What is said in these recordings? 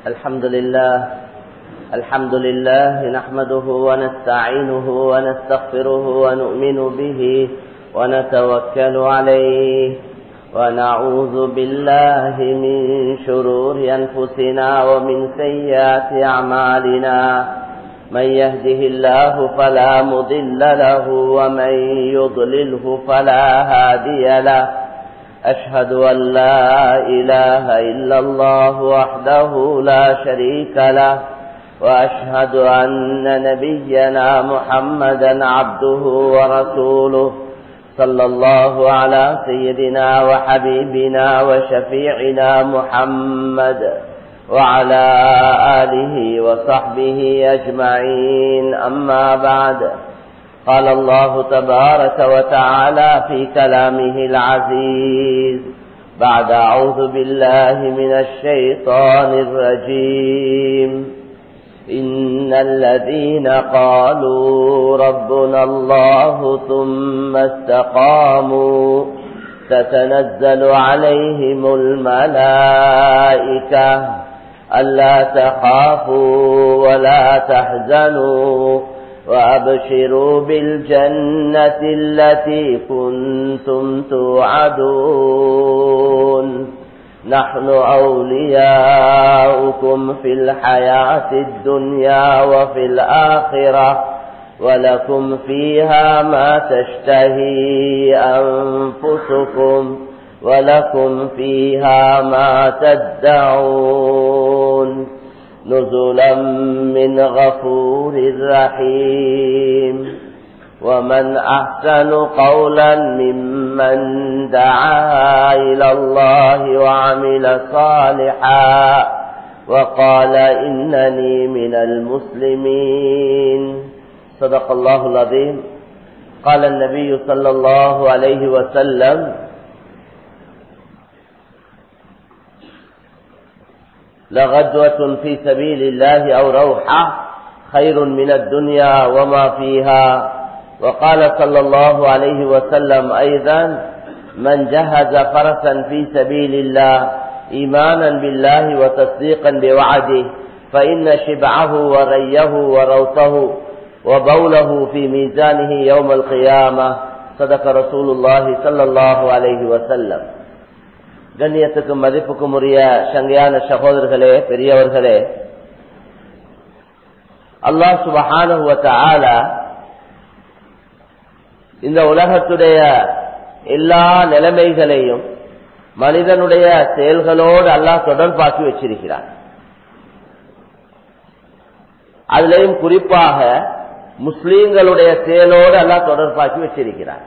الحمد لله الحمد لله نحمده ونستعينه ونستغفره ونؤمن به ونتوكل عليه ونعوذ بالله من شرور أنفسنا ومن سيئات أعمالنا من يهده الله فلا مضل له ومن يضلله فلا هادي له أشهد أن لا إله إلا الله وحده لا شريك له وأشهد أن نبينا محمدا عبده ورسوله صلى الله على سيدنا وحبيبنا وشفيعنا محمد وعلى آله وصحبه أجمعين أما بعد قال الله تبارك وتعالى في كلامه العزيز بعد أعوذ بالله من الشيطان الرجيم إن الذين قالوا ربنا الله ثم استقاموا تتنزل عليهم الملائكة ألا تخافوا ولا تحزنوا وأبشروا بالجنة التي كنتم توعدون نحن أولياؤكم في الحياة الدنيا وفي الآخرة ولكم فيها ما تشتهي أنفسكم ولكم فيها ما تدعون نزلا من غفور رحيم ومن أحسن قولا ممن دعا إلى الله وعمل صالحا وقال إنني من المسلمين صدق الله العظيم قال النبي صلى الله عليه وسلم لغدوة في سبيل الله أو روحة خير من الدنيا وما فيها وقال صلى الله عليه وسلم أيضا من جهز فرسا في سبيل الله إيمانا بالله وتصديقا بوعده فإن شبعه وريه وروته وبوله في ميزانه يوم القيامة صدق رسول الله صلى الله عليه وسلم கண்ணியத்துக்கும் மதிப்புக்கும் உரிய சங்கையான சகோதரர்களே பெரியவர்களே அல்லாஹ் சுபஹானுவத்த இந்த உலகத்துடைய எல்லா நிலைமைகளையும் மனிதனுடைய செயல்களோடு அல்லாஹ் தொடர்பாக்கி வச்சிருக்கிறார் அதிலையும் குறிப்பாக முஸ்லீம்களுடைய செயலோடு அல்லாஹ் தொடர்பாக்கி வச்சிருக்கிறார்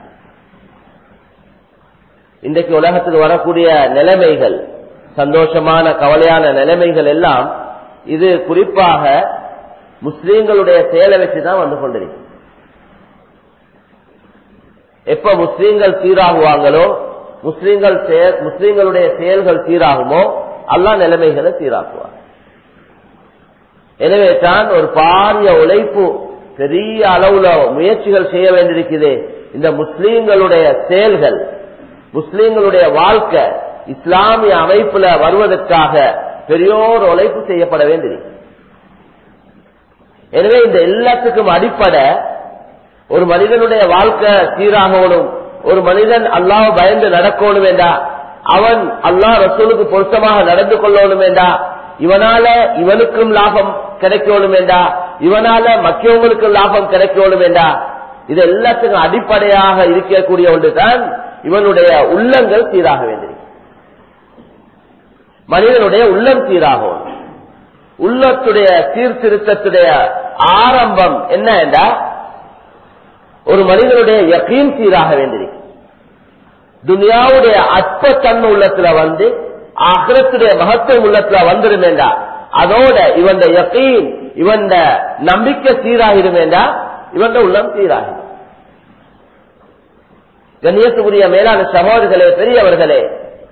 இன்றைக்கு உலகத்தில் வரக்கூடிய நிலைமைகள் சந்தோஷமான கவலையான நிலைமைகள் எல்லாம் இது குறிப்பாக முஸ்லீம்களுடைய செயலை வச்சுதான் வந்து கொண்டிருக்கு எப்ப முஸ்லீம்கள் சீராகுவாங்களோ முஸ்லீம்கள் முஸ்லீம்களுடைய செயல்கள் சீராகுமோ அல்லா நிலைமைகளை சீராக்குவார் எனவே தான் ஒரு பாரிய உழைப்பு பெரிய அளவுல முயற்சிகள் செய்ய வேண்டியிருக்குது இந்த முஸ்லீம்களுடைய செயல்கள் முஸ்லீம்களுடைய வாழ்க்கை இஸ்லாமிய அமைப்புல வருவதற்காக பெரியோர் உழைப்பு செய்யப்பட வேண்டியது எனவே இந்த எல்லாத்துக்கும் அடிப்படை ஒரு மனிதனுடைய வாழ்க்கை சீராகணும் ஒரு மனிதன் அல்லாஹ் பயந்து நடக்கணும் வேண்டா அவன் அல்லாஹ் ரசூலுக்கு பொருத்தமாக நடந்து கொள்ளணும் வேண்டா இவனால இவனுக்கும் லாபம் கிடைக்கணும் வேண்டா இவனால மற்றவங்களுக்கும் லாபம் கிடைக்கணும் வேண்டா இது எல்லாத்துக்கும் அடிப்படையாக இருக்கக்கூடிய ஒன்றுதான் இவனுடைய உள்ளங்கள் சீராக வேண்டியது மனிதனுடைய உள்ளம் சீராகும் உள்ளத்துடைய சீர்திருத்தத்துடைய ஆரம்பம் என்ன என்றா ஒரு மனிதனுடைய யக்கீன் சீராக வேண்டியிருக்கு துனியாவுடைய அற்பத்தன்மை உள்ளத்துல வந்து அகரத்துடைய மகத்துவம் உள்ளத்துல வந்துடும் வேண்டா அதோட இவன் யக்கீன் இவன் நம்பிக்கை சீராகிடும் வேண்டா இவன் உள்ளம் சீராகிடும் கண்ணியத்துக்குரிய மேலான சகோதரர்களே பெரியவர்களே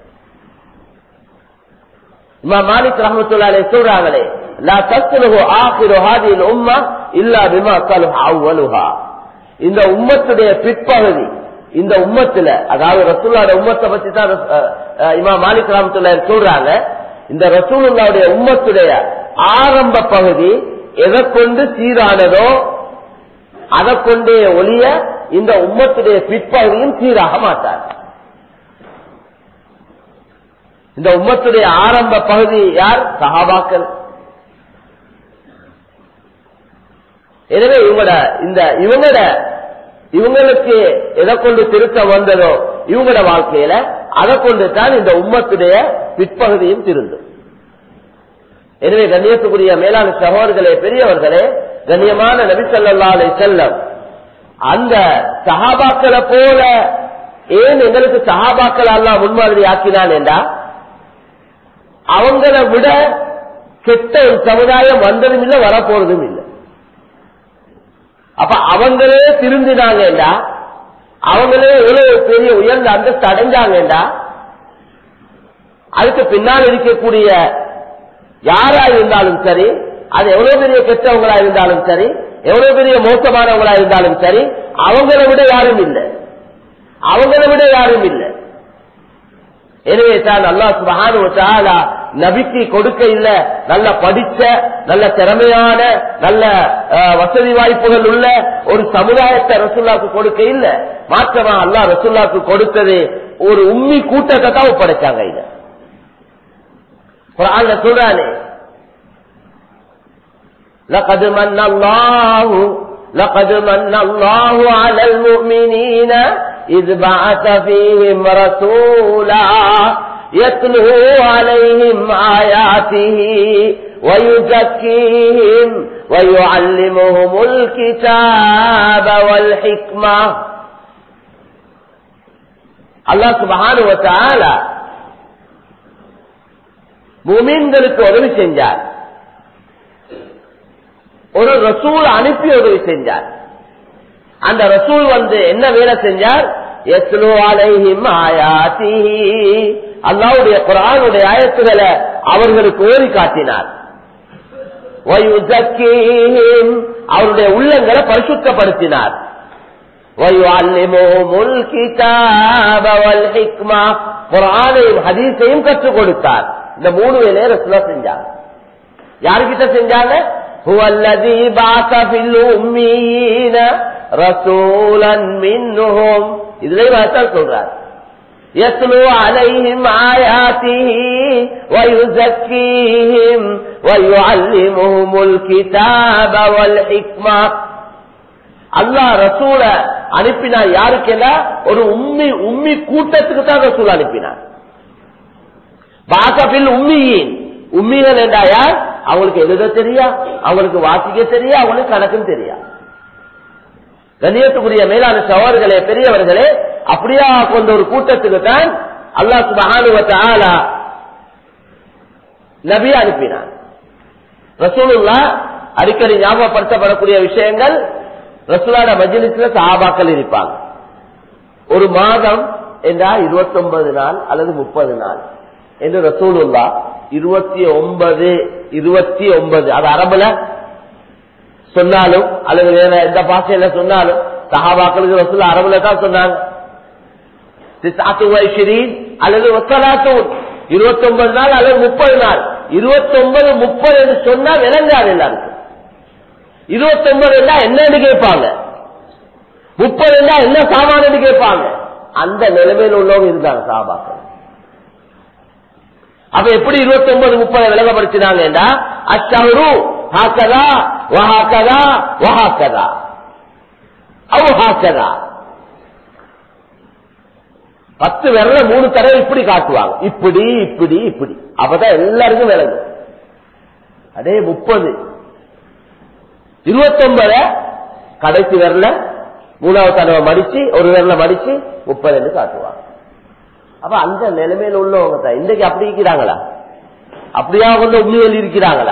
இமா மாலிக் ரஹமத்துல்லாலே சொல்றாங்களே லா தஸ்லுஹு ஆகிரு ஹாதில் உம்மா இல்லா பிமா சலுஹ அவ்வலுஹா இந்த உம்மத்துடைய பிற்பகுதி இந்த உம்மத்துல அதாவது ரசூல்லாட உம்மத்தை பத்தி தான் இமா மாலிக் ரஹமத்துல்லா சொல்றாங்க இந்த ரசூலுல்லாவுடைய உம்மத்துடைய ஆரம்ப பகுதி எதை கொண்டு சீரானதோ அதை கொண்டே ஒளிய இந்த உம்மத்துடைய பிற்பகுதியும் சீராக மாட்டார் இந்த உம்மத்துடைய ஆரம்ப பகுதி யார் சஹாபாக்கள் எனவே இவங்களோட இந்த இவங்களோட இவங்களுக்கு எதை கொண்டு திருத்தம் வந்ததோ இவங்களோட வாழ்க்கையில அதை கொண்டு தான் இந்த உம்மத்துடைய பிற்பகுதியும் திருந்தும் எனவே கண்ணியத்துக்குரிய மேலான சகோதரர்களே பெரியவர்களே கண்ணியமான நபிசல்லா அலை செல்லம் அந்த சஹாபாக்களை போல ஏன் எங்களுக்கு சஹாபாக்கள் எல்லாம் முன்மாதிரி ஆக்கினான் என்றா அவங்கள விட கெட்ட ஒரு சமுதாயம் வந்ததும் இல்லை வரப்போறதும் இல்லை அப்ப அவங்களே திருந்தினாங்கடா அவங்களே எவ்வளவு பெரிய உயர்ந்த அந்தஸ்து அடைஞ்சாங்கடா அதுக்கு பின்னால் இருக்கக்கூடிய யாரா இருந்தாலும் சரி அது எவ்வளவு பெரிய கெட்டவங்களா இருந்தாலும் சரி எவ்வளவு பெரிய மோசமானவங்களா இருந்தாலும் சரி அவங்கள விட யாரும் இல்லை அவங்கள விட யாரும் இல்லை எனவே தான் அல்லா சுபகான நபிக்கு கொடுக்க இல்ல நல்ல படிச்ச நல்ல திறமையான நல்ல வசதி வாய்ப்புகள் உள்ள ஒரு சமுதாயத்தை ரசுல்லாக்கு கொடுக்க இல்ல மாற்றமா அல்லா ரசுல்லாக்கு கொடுத்தது ஒரு உம்மி கூட்டத்தை தான் ஒப்படைச்சாங்க இத குரான்ல சொல்றானே لقد من الله لقد من الله على المؤمنين إذ بعث فيهم رسولا يتلو عليهم آياته ويزكيهم ويعلمهم الكتاب والحكمة الله سبحانه وتعالى முமீன்களுக்கு உதவி செஞ்சார் ஒரு ரசூல் அனுப்பி உதவி செஞ்சார் அந்த ரசூல் வந்து என்ன வேலை செஞ்சார் எஸ்லோ அலைஹிம் ஆயாத்திஹி அல்லாவுடைய குரானுடைய ஆயத்துகளை அவர்களுக்கு ஓதி காட்டினார் அவருடைய உள்ளங்களை பரிசுத்தப்படுத்தினார் குரானையும் ஹதீஸையும் கற்றுக் கொடுத்தார் இந்த மூணு வேலையை ரசுலா செஞ்சாங்க யாருக்கிட்ட செஞ்சாங்க هو الذي بعث في الأميين رسولا منهم இதுலயும் அதான் சொல்றார் يتلو عليهم آياته ويزكيهم ويعلمهم الكتاب والحكمة அல்லாஹ் ரசூல அனுப்பினா யாருக்கெல்லாம் ஒரு உம்மி உம்மி கூட்டத்துக்கு தான் ரசூல் அனுப்பினார் பாசபில் உம்மியின் உம்மிகள் என்றா யார் அவங்களுக்கு எழுத தெரியா அவங்களுக்கு வாசிக்க தெரியா அவங்களுக்கு கணக்கும் தெரியா கண்ணியத்துக்குரிய மேலான சவார்களே பெரியவர்களே அப்படியா கொண்ட ஒரு கூட்டத்துக்கு தான் அல்லா சுபகானுவத்த நபி அனுப்பினார் ரசூலுல்லா அடிக்கடி ஞாபகப்படுத்தப்படக்கூடிய விஷயங்கள் ரசூலாட மஜிலிஸ்ல சஹாபாக்கள் இருப்பாங்க ஒரு மாதம் என்றா இருபத்தி ஒன்பது நாள் அல்லது முப்பது நாள் என்று ரசூலுல்லா இருபத்தி ஒன்பது இருபத்தி ஒன்பது அது அரபுல சொன்னாலும் அல்லது வேற எந்த பாஷையில சொன்னாலும் சஹாபாக்களுக்கு ரசூல் அரபுல தான் சொன்னாங்க அல்லது இருபத்தி ஒன்பது நாள் அல்லது முப்பது நாள் இருபத்தி ஒன்பது முப்பது என்று சொன்னா விளங்காது எல்லாருக்கும் இருபத்தி ஒன்பது என்னன்னு கேட்பாங்க முப்பது என்ன சாமான் கேட்பாங்க அந்த நிலைமையில் உள்ளவங்க இருந்தாங்க சாபாக்கள் அப்ப எப்படி இருபத்தி ஒன்பது முப்பது விளங்கப்படுத்தினாங்க அச்சவரு ஹாக்கதா வஹாக்கதா வஹாக்கதா அவு ஹாக்கதா பத்து விரல மூணு தடவை இப்படி காட்டுவாங்க இப்படி இப்படி இப்படி அப்பதான் எல்லாருக்கும் விளங்கும் அதே முப்பது இருபத்தி ஒன்பத கடைசி விரல மூணாவது தடவை மடிச்சு ஒரு விரல மடிச்சு முப்பது காட்டுவாங்க அப்ப அந்த நிலைமையில உள்ளவங்க தான் இன்றைக்கு அப்படி இருக்கிறாங்களா அப்படியா வந்து உண்மையில் இருக்கிறாங்களா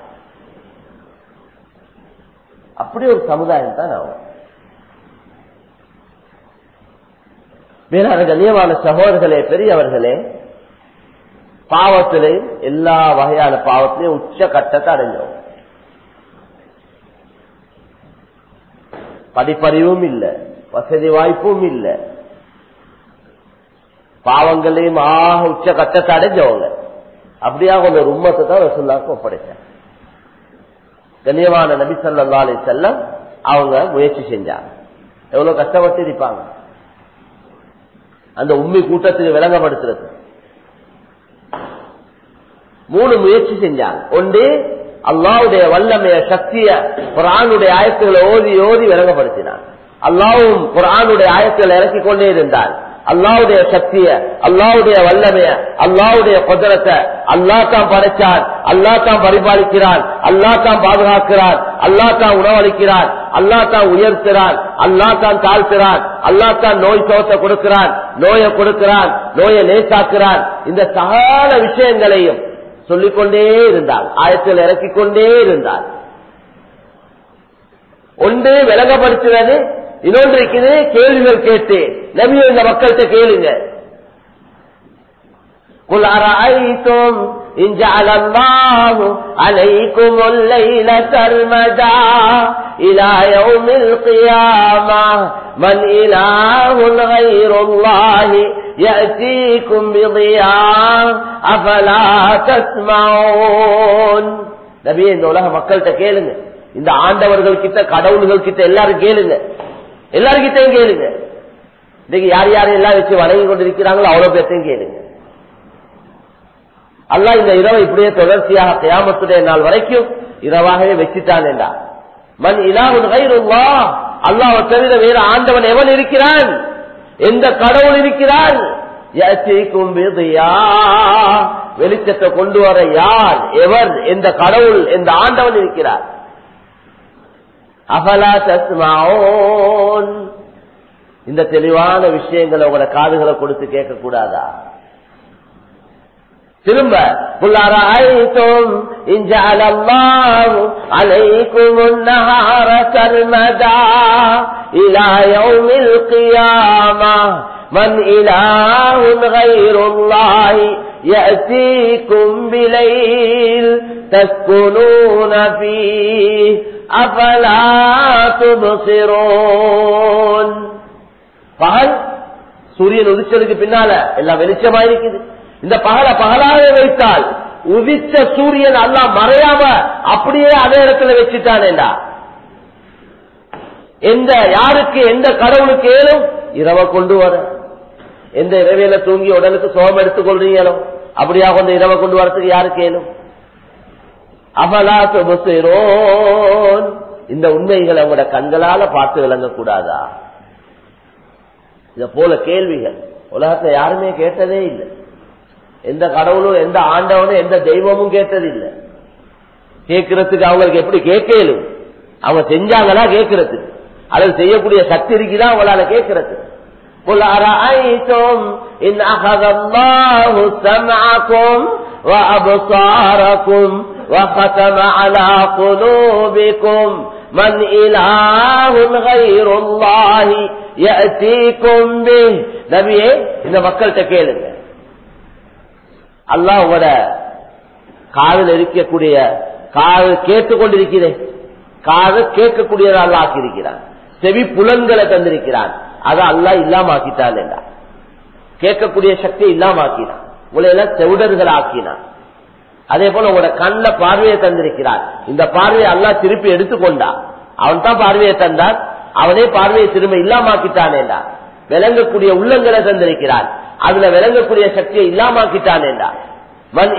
அப்படி ஒரு சமுதாயம் தான் அவங்க வேறான கண்ணியமான சகோதரர்களே பெரியவர்களே பாவத்திலையும் எல்லா வகையான பாவத்திலையும் உச்ச கட்டத்தை அடைஞ்சவங்க படிப்பறிவும் இல்ல வசதி வாய்ப்பும் இல்ல பாவங்களையும் ஆக உச்ச கட்டத்தை அடைஞ்சவங்க அப்படியா கொஞ்சம் ஒரு உம்மத்தை தான் ரசுல்லாக்கு ஒப்படைச்சாங்க கண்ணியமான நபி சல்லா அலி செல்லம் அவங்க முயற்சி செஞ்சாங்க எவ்வளவு கஷ்டப்பட்டு இருப்பாங்க அந்த உண்மை கூட்டத்துக்கு விளங்கப்படுத்துறது மூணு முயற்சி செஞ்சாங்க ஒன்று அல்லாவுடைய வல்லமைய சக்திய குரானுடைய ஆயத்துகளை ஓதி ஓதி விளங்கப்படுத்தினார் அல்லாவும் குரானுடைய ஆயத்துகளை இறக்கி கொண்டே இருந்தார் அல்லாவுடைய சக்திய அல்லாவுடைய வல்லமைய அல்லாவுடைய குதிரத்தை அல்லா தான் படைச்சான் அல்லா தான் பரிபாலிக்கிறான் அல்லா தான் பாதுகாக்கிறான் அல்லா தான் உணவளிக்கிறான் அல்லா தான் உயர்த்துறான் அல்லா தான் தாழ்த்துறான் அல்லா தான் நோய் சோத்தை கொடுக்கிறான் நோயை கொடுக்கிறான் நோயை லேசாக்குறான் இந்த சகல விஷயங்களையும் சொல்லிக்கொண்டே இருந்தார் ஆயத்தில் இறக்கிக் கொண்டே இருந்தார் ஒன்று விளங்கப்படுத்துறது இன்னொன்று இருக்குது கேள்விகள் கேட்டு நபியை இந்த மக்கள்கிட்ட கேளுங்க قل أرأيتم إن جعل الله عليكم الليل سرمدا إلى يوم القيامة من إله غير الله يأتيكم بضياء أفلا تسمعون நபியே இந்த உலக மக்கள்கிட்ட கேளுங்க இந்த ஆண்டவர்கள் கிட்ட கடவுள்கள் கிட்ட எல்லாரும் கேளுங்க எல்லாருக்கிட்டையும் கேளுங்க இன்னைக்கு யார் யார் எல்லாம் வச்சு வணங்கி கொண்டிருக்கிறாங்களோ அவ்வளவு பேர்த்தையும் கேளுங்க அல்லா இந்த இரவை இப்படியே தொடர்ச்சியாக கியாமத்துடைய நாள் வரைக்கும் இரவாகவே வச்சுட்டான் என்றா மண் இலாவுன் கைருவா அல்லாவை தவிர வேறு ஆண்டவன் எவன் இருக்கிறான் எந்த கடவுள் இருக்கிறான் வெளிச்சத்தை கொண்டு வர யார் எவர் எந்த கடவுள் எந்த ஆண்டவன் இருக்கிறார் அபலா தஸ்மாவோன் இந்த தெளிவான விஷயங்களை உங்களோட காதுகளை கொடுத்து கேட்க கூடாதா திரும்ப புல்லாராய்த்தோம் இஞ்சால அலைக்கும் நகார சர்மதா இலா யௌமில் கியாமா من إله غير الله يأتيكم بليل تسكنون فيه أفلا تبصرون பகல் சூரியன் உதிச்சதுக்கு பின்னால எல்லாம் வெளிச்சமா இருக்குது இந்த பகலை பகலாக வைத்தால் உதிச்ச சூரியன் எல்லாம் மறையாம அப்படியே அதே இடத்துல வச்சுட்டானேண்டா எந்த யாருக்கு எந்த கடவுளுக்கு ஏலும் இரவ கொண்டு வர எந்த இரவையில தூங்கி உடலுக்கு சோகம் எடுத்துக் கொள்றீங்களோ அப்படியா கொஞ்சம் இரவ கொண்டு வரத்துக்கு யாருக்கு ஏலும் அபலா சுபசிரோன் இந்த உண்மைகளை உங்களோட கண்களால பார்த்து விளங்கக்கூடாதா இத போல கேள்விகள் உலகத்துல யாருமே கேட்டதே இல்லை எந்த கடவுளும் எந்த ஆண்டவனும் எந்த தெய்வமும் கேட்டது இல்லை கேட்கறதுக்கு அவங்களுக்கு எப்படி கேட்கலும் அவங்க செஞ்சாங்களா கேட்கறதுக்கு அல்லது செய்யக்கூடிய சக்தி இருக்குதா அவங்களால கேட்கறது قل أرأيتم إن أخذ الله سمعكم وأبصاركم وختم على قلوبكم من إله غير الله يأتيكم به நபியே இந்த மக்கள்கிட்ட கேளுங்க அல்லாஹ் உங்களோட காதில் இருக்கக்கூடிய காது கேட்டுக்கொண்டிருக்கிறேன் காது கேட்கக்கூடியதை அல்ல ஆக்கியிருக்கிறான் செவி புலன்களை தந்திருக்கிறான் அதை அல்லா இல்லாம ஆக்கிட்டான் என்றார் கேட்கக்கூடிய சக்தியை இல்லாம ஆக்கினான் உங்களை எல்லாம் செவுடர்கள் ஆக்கினான் அதே போல உங்களோட கண்ல பார்வையை தந்திருக்கிறான் இந்த பார்வையை அல்லா திருப்பி எடுத்துக்கொண்டா அவன் தான் பார்வையை தந்தான் அவனே பார்வையை திரும்ப இல்லாம ஆக்கிட்டான் என்றார் விளங்கக்கூடிய உள்ளங்களை தந்திருக்கிறான் அதுல விளங்கக்கூடிய சக்தியை இல்லாம ஆக்கிட்டான் என்றார் மன்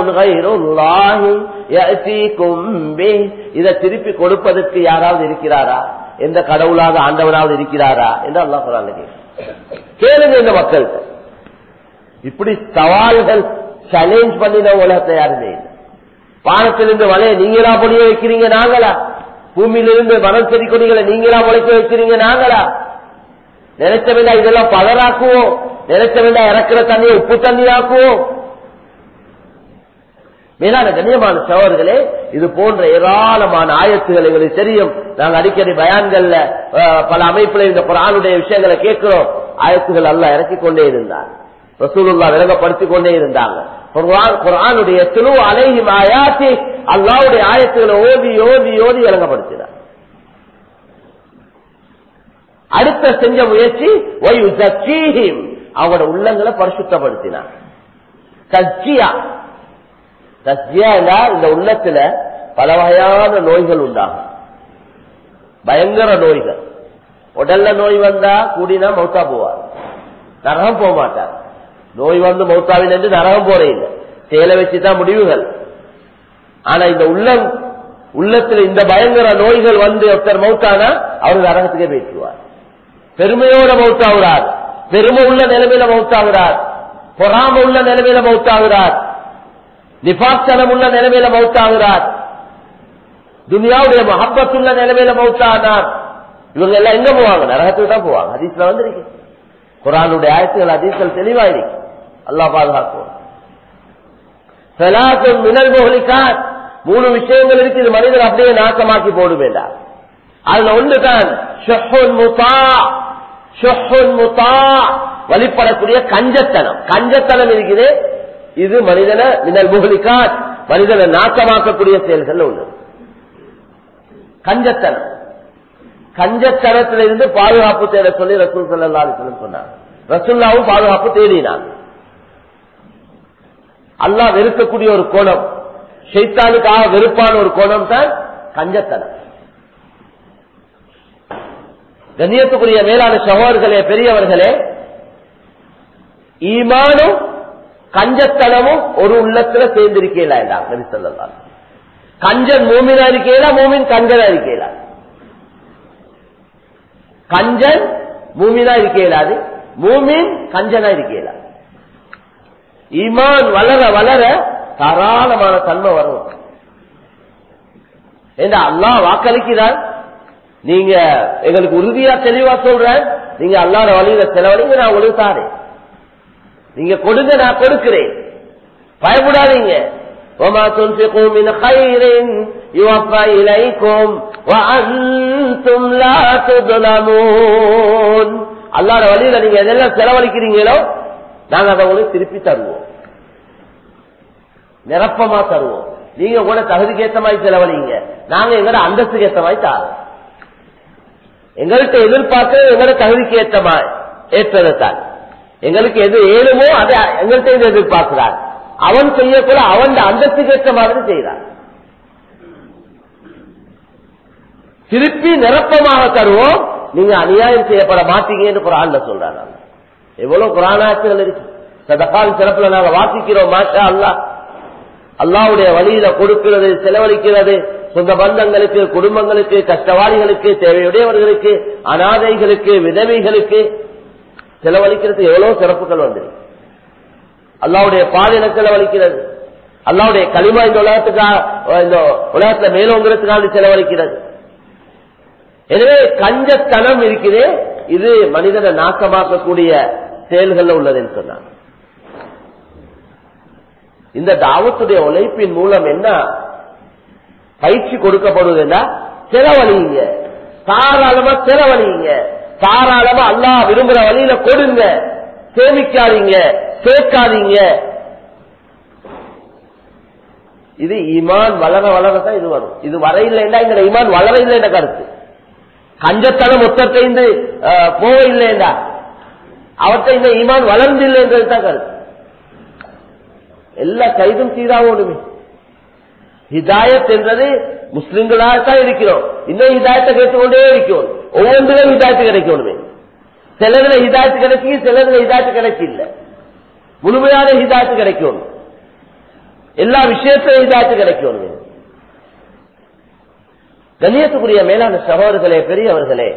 இதை திருப்பி கொடுப்பதற்கு யாராவது இருக்கிறாரா எந்த கடவுளாவது ஆண்டவனாவது இருக்கிறாரா என்று அல்லா சொல்றாங்க கேளுங்க இந்த மக்கள் இப்படி சவால்கள் சேலஞ்ச் பண்ணின உலகத்தை யாருமே இல்லை பானத்திலிருந்து வலைய நீங்களா பொடிய வைக்கிறீங்க நாங்களா பூமியிலிருந்து மணல் செடி கொடிகளை நீங்களா முளைக்க வைக்கிறீங்க நாங்களா நினைச்ச வேண்டா இதெல்லாம் பலராக்குவோம் நினைச்ச வேண்டா இறக்குற தண்ணியை உப்பு தண்ணி ஆக்குவோம் மேலான கண்ணியமான சோழர்களே இது போன்ற ஏராளமான ஆயத்துகள் எங்களுக்கு தெரியும் நாங்க அடிக்கடி பயான்கள்ல பல அமைப்புல இந்த குரானுடைய விஷயங்களை கேட்கிறோம் ஆயத்துகள் அல்ல இறக்கி கொண்டே இருந்தார் ரசூலுல்லா விலகப்படுத்திக் கொண்டே இருந்தாங்க குரானுடைய திரு அலைஹி ஆயாத்தி அல்லாவுடைய ஆயத்துகளை ஓதி ஓதி ஓதி விளங்கப்படுத்தினார் அடுத்த செஞ்ச முயற்சி அவங்களோட உள்ளங்களை பரிசுத்தப்படுத்தினார் தஜ்ஜியா தஸ்ஜியா இந்த உள்ளத்துல பல வகையான நோய்கள் உண்டாகும் பயங்கர நோய்கள் உடல்ல நோய் வந்தா கூடினா மௌத்தா போவார் நரகம் போக மாட்டார் நோய் வந்து மௌத்தாவின் என்று நரகம் போற இல்லை செயலை வச்சுதான் முடிவுகள் ஆனா இந்த உள்ளம் உள்ளத்துல இந்த பயங்கர நோய்கள் வந்து ஒருத்தர் மௌத்தானா அவர் நரகத்துக்கே பேசுவார் பெருமையோட மௌத்தாகிறார் பெருமை உள்ள நிலைமையில மௌத்தாகிறார் பொறாம உள்ள நிலைமையில மௌத்தாகிறார் நிபாசனம் உள்ள நிலைமையில மௌத்தாகிறார் துனியாவுடைய மஹப்பத்துள்ள நிலைமையில மௌத்தானார் இவங்க எல்லாம் எங்க போவாங்க நரகத்துக்கு தான் போவாங்க ஹதீஸ்ல வந்திருக்கு குரானுடைய ஆயத்துகள் ஹதீஸ்கள் தெளிவாயிருக்கு அல்லாஹ் பாதுகாக்கும் சலாத்தும் மினல் முகலிக்கான் மூணு விஷயங்கள் இருக்கு இது மனிதன் அப்படியே நாசமாக்கி போடு வேண்டாம் அதுல ஒன்றுதான் வழிபடக்கூடிய கஞ்சத்தனம் கஞ்சத்தனம் இருக்குது இது மனிதனை மினல் முகலிக்கான் மனிதனை நாசமாக்கக்கூடிய செயல்கள் உள்ளது கஞ்சத்தனம் கஞ்சத்தனத்திலிருந்து பாதுகாப்பு தேட சொல்லி ரசூல் சல்லா அலிஸ்லம் சொன்னார் ரசுல்லாவும் பாதுகாப்பு தேடினார் அல்லாஹ் வெறுக்கக்கூடிய ஒரு கோணம் ஷைத்தானுக்காக வெறுப்பான ஒரு கோணம் தான் கஞ்சத்தனம் கண்ணியத்துக்குரிய மேலான சகோதர்களே பெரியவர்களே ஈமானும் கஞ்சத்தனமும் ஒரு உள்ளத்துல சேர்ந்திருக்கல நபி சொல்லலாம் கஞ்சன் மூமினா இருக்கல மூமின் கஞ்சனா இருக்கல கஞ்சன் மூமினா இருக்கலாது மூமின் கஞ்சனா இருக்கல ஈமான் வளர வளர தாராளமான தன்மை வரும் ஏண்டா அல்லா வாக்களிக்கிறார் நீங்க எங்களுக்கு உறுதியா தெளிவா சொல்றேன் நீங்க அல்லாத வழியில செலவழிங்க நான் உங்களுக்கு தாரேன் நீங்க கொடுங்க நான் கொடுக்கிறேன் பயப்படாதீங்க وما تنفقوا من خير يوفى إليكم وأنتم لا تظلمون அல்லாத வழியில நீங்க எதெல்லாம் செலவழிக்கிறீங்களோ நாங்க அதை உங்களுக்கு திருப்பி தருவோம் நிரப்பமா தருவோம் நீங்க கூட தகுதிக்கு ஏத்த மாதிரி செலவழிங்க நாங்க எங்களோட அந்தஸ்துக்கு ஏத்த மாதிரி தாரோம் எங்கள்கிட்ட எதிர்பார்க்க எங்களோட தகுதிக்கு ஏற்ற மாதிரி ஏற்றதான் எங்களுக்கு எது ஏழுமோ அதை எங்கள்கிட்ட இருந்து எதிர்பார்க்கிறார் அவன் செய்யக்கூட அவன் அந்தஸ்துக்கு ஏற்ற மாதிரி செய்கிறான் திருப்பி நிரப்பமாக தருவோம் நீங்க அநியாயம் செய்யப்பட மாட்டீங்கன்னு குரான்ல சொல்றாங்க எவ்வளவு குரானாட்சிகள் இருக்கு சதகால் சிறப்புல நாங்க வாசிக்கிறோம் மாஷா அல்லா அல்லாவுடைய வழியில கொடுக்கிறது செலவழிக்கிறது சொந்த பந்தங்களுக்கு குடும்பங்களுக்கு கஷ்டவாளிகளுக்கு தேவையுடையவர்களுக்கு அனாதைகளுக்கு விதவைகளுக்கு செலவழிக்கிறது எவ்வளவு சிறப்புகள் வந்துருக்கு அல்லாவுடைய பாலின செலவழிக்கிறது அல்லாவுடைய களிமா இந்த உலகத்துக்காக இந்த உலகத்துல மேலோங்கிறதுக்காக செலவழிக்கிறது எனவே கஞ்சத்தனம் இருக்குது இது மனிதனை நாசமாக்கக்கூடிய செயல்கள் உள்ளதுன்னு சொன்னாங்க இந்த தாவத்துடைய உழைப்பின் மூலம் என்ன பயிற்சி கொடுக்கப்படுவதுன்னா செலவழிங்க தாராளமா செலவழிங்க தாராளமா அல்லா விரும்புற வழியில கொடுங்க சேமிக்காதீங்க சேர்க்காதீங்க இது ஈமான் வளர வளரதான் இது வரும் இது வர இல்லைன்னா எங்க ஈமான் வளர இல்லைன்ற கருத்து கஞ்சத்தனம் மொத்தத்தைந்து போக இல்லைண்டா அவற்றை இந்த ஈமான் வளர்ந்து இல்லைன்றது தான் கருத்து எல்லா கைதும் சீராவோடுமே ஹிதாயத் என்றது முஸ்லிம்களாகத்தான் இருக்கிறோம் இன்னும் ஹிதாயத்தை கேட்டுக்கொண்டே இருக்கிறோம் ஒவ்வொன்றிலும் ஹிதாயத்து கிடைக்கணுமே சிலதுல ஹிதாயத்து கிடைச்சி சிலதுல ஹிதாயத்து கிடைச்சி இல்ல முழுமையான ஹிதாயத்து கிடைக்கணும் எல்லா விஷயத்திலும் ஹிதாயத்து கிடைக்கணும் கண்ணியத்துக்குரிய மேலான சகோதரர்களே பெரியவர்களே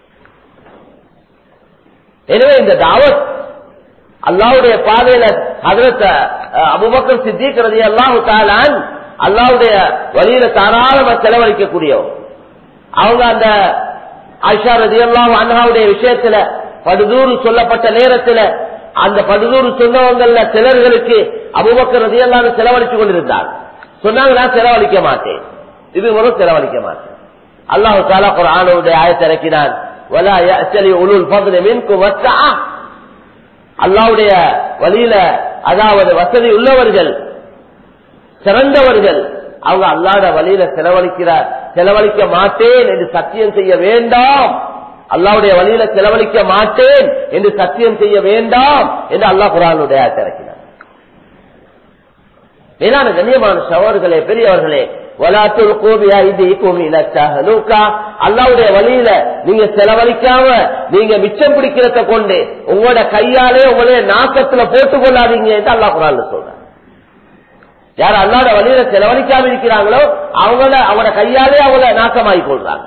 எனவே இந்த தாவத் அல்லாவுடைய பாதையில அதற்கு அபுபக்கர் சித்திக்கிறது அல்லாஹு தாலான் அல்லாவுடைய வழியில தாராளமா செலவழிக்கக்கூடியவங்க அவங்க அந்த ஆயிஷா ரதி அல்லாஹ் அண்ணாவுடைய விஷயத்துல படுதூறு சொல்லப்பட்ட நேரத்துல அந்த படுதூறு சொன்னவங்கல்ல சிலர்களுக்கு அபுபக்கர் ரதி அல்லாஹ் செலவழிச்சு கொண்டிருந்தார் சொன்னாங்க நான் செலவழிக்க மாட்டேன் இது ஒரு செலவழிக்க மாட்டேன் அல்லாஹு தாலா குரானுடைய ஆயத்தை இறக்கினான் ولا يأتل أولو الفضل منكم والسعة அல்லாவுடைய வழியில அதாவது வசதி உள்ளவர்கள் சிறந்தவர்கள் அவங்க அல்லாத வழியில செலவழிக்கிறார் செலவழிக்க மாட்டேன் என்று சத்தியம் செய்ய வேண்டாம் அல்லாவுடைய வழியில செலவழிக்க மாட்டேன் என்று சத்தியம் செய்ய வேண்டாம் என்று அல்லாஹ் குரானுடைய திறக்கிறார் மேலான கண்ணியமான சவர்களே பெரியவர்களே அல்லாவுடைய வழியில நீங்க செலவழிக்காம நீங்க மிச்சம் பிடிக்கிறத கொண்டு உங்களோட கையாலே உங்களுடைய நாக்கத்துல போட்டுக் கொள்ளாதீங்க என்று அல்லா குரான் சொல்ற யார் அல்லாட வழியில செலவழிக்காம இருக்கிறாங்களோ அவங்கள அவங்களோட கையாலே அவங்கள நாசமாகி கொள்றாங்க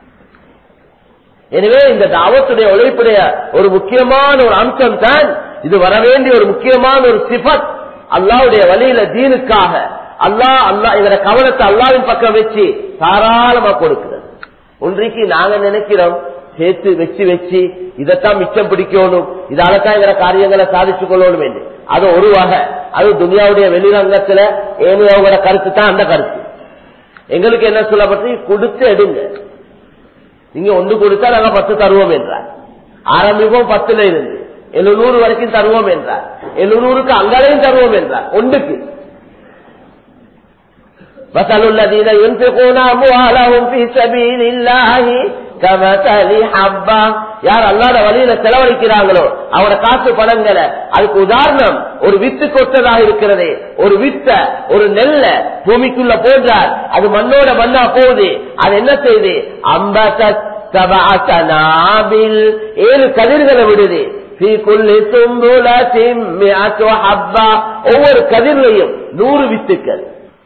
எனவே இந்த தாவத்துடைய உழைப்புடைய ஒரு முக்கியமான ஒரு அம்சம் தான் இது வர வேண்டிய ஒரு முக்கியமான ஒரு சிபத் அல்லாவுடைய வழியில தீனுக்காக அல்லா அல்லா இதோட கவனத்தை அல்லாவின் பக்கம் வச்சு தாராளமா கொடுக்கிறது ஒன்றைக்கு நாங்க நினைக்கிறோம் சேர்த்து வச்சு வச்சு இதைத்தான் மிச்சம் பிடிக்கணும் இதாலதான் இதர காரியங்களை சாதிச்சு கொள்ளணும் என்று அது ஒரு வகை அது துனியாவுடைய வெளிரங்கத்துல ஏனையவங்களோட கருத்து தான் அந்த கருத்து எங்களுக்கு என்ன சொல்லப்பட்டு கொடுத்து எடுங்க நீங்க ஒன்று கொடுத்தா நாங்க பத்து தருவோம் என்றார் ஆரம்பிப்போம் பத்துல இருந்து எழுநூறு வரைக்கும் தருவோம் என்றார் எழுநூறுக்கு அங்களையும் தருவோம் என்றார் ஒன்றுக்கு مثل الذين ينفقون أموالهم في سبيل الله كمثل حبة யார் அல்லாத வழியில செலவழிக்கிறாங்களோ அவரோட காசு பணங்களை அதுக்கு உதாரணம் ஒரு வித்து கொட்டதாக இருக்கிறது ஒரு வித்த ஒரு நெல்ல பூமிக்குள்ள போன்றார் அது மண்ணோட மண்ணா போகுது அது என்ன செய்யுது ஐம்பத்தில் ஏழு கதிர்களை விடுது ஒவ்வொரு கதிர்லையும் நூறு வித்துக்கள்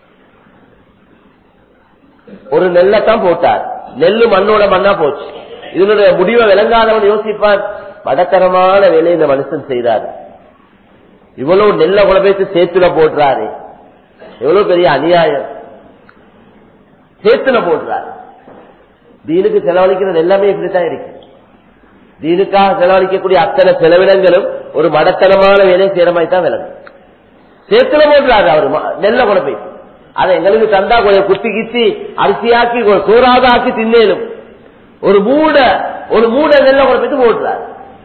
ஒரு நெல்லத்தான் போட்டார் நெல்லு மண்ணோட மண்ணா போச்சு இதனுடைய முடிவை விளங்காதவன் யோசிப்பான் மடத்தரமான வேலையை இந்த மனுஷன் செய்தாரு இவ்வளவு நெல்ல குழப்பேத்து சேத்துல போடுறாரு எவ்வளவு பெரிய அநியாயம் சேத்துல போடுறாரு தீனுக்கு செலவழிக்கிறது எல்லாமே இப்படித்தான் இருக்கு தீனுக்காக செலவழிக்கக்கூடிய அத்தனை செலவினங்களும் ஒரு மடத்தனமான வேலையை செய்யற மாதிரி தான் விளங்கும் சேத்துல போடுறாரு அவர் நெல்ல குழப்பேத்து அதை எங்களுக்கு தந்தா கொஞ்சம் குத்தி கித்தி அரிசியாக்கி சோறாக ஆக்கி தின்னேனும் ஒரு மூட ஒரு மூட நெல்ல குழப்பத்து போட்டுறாரு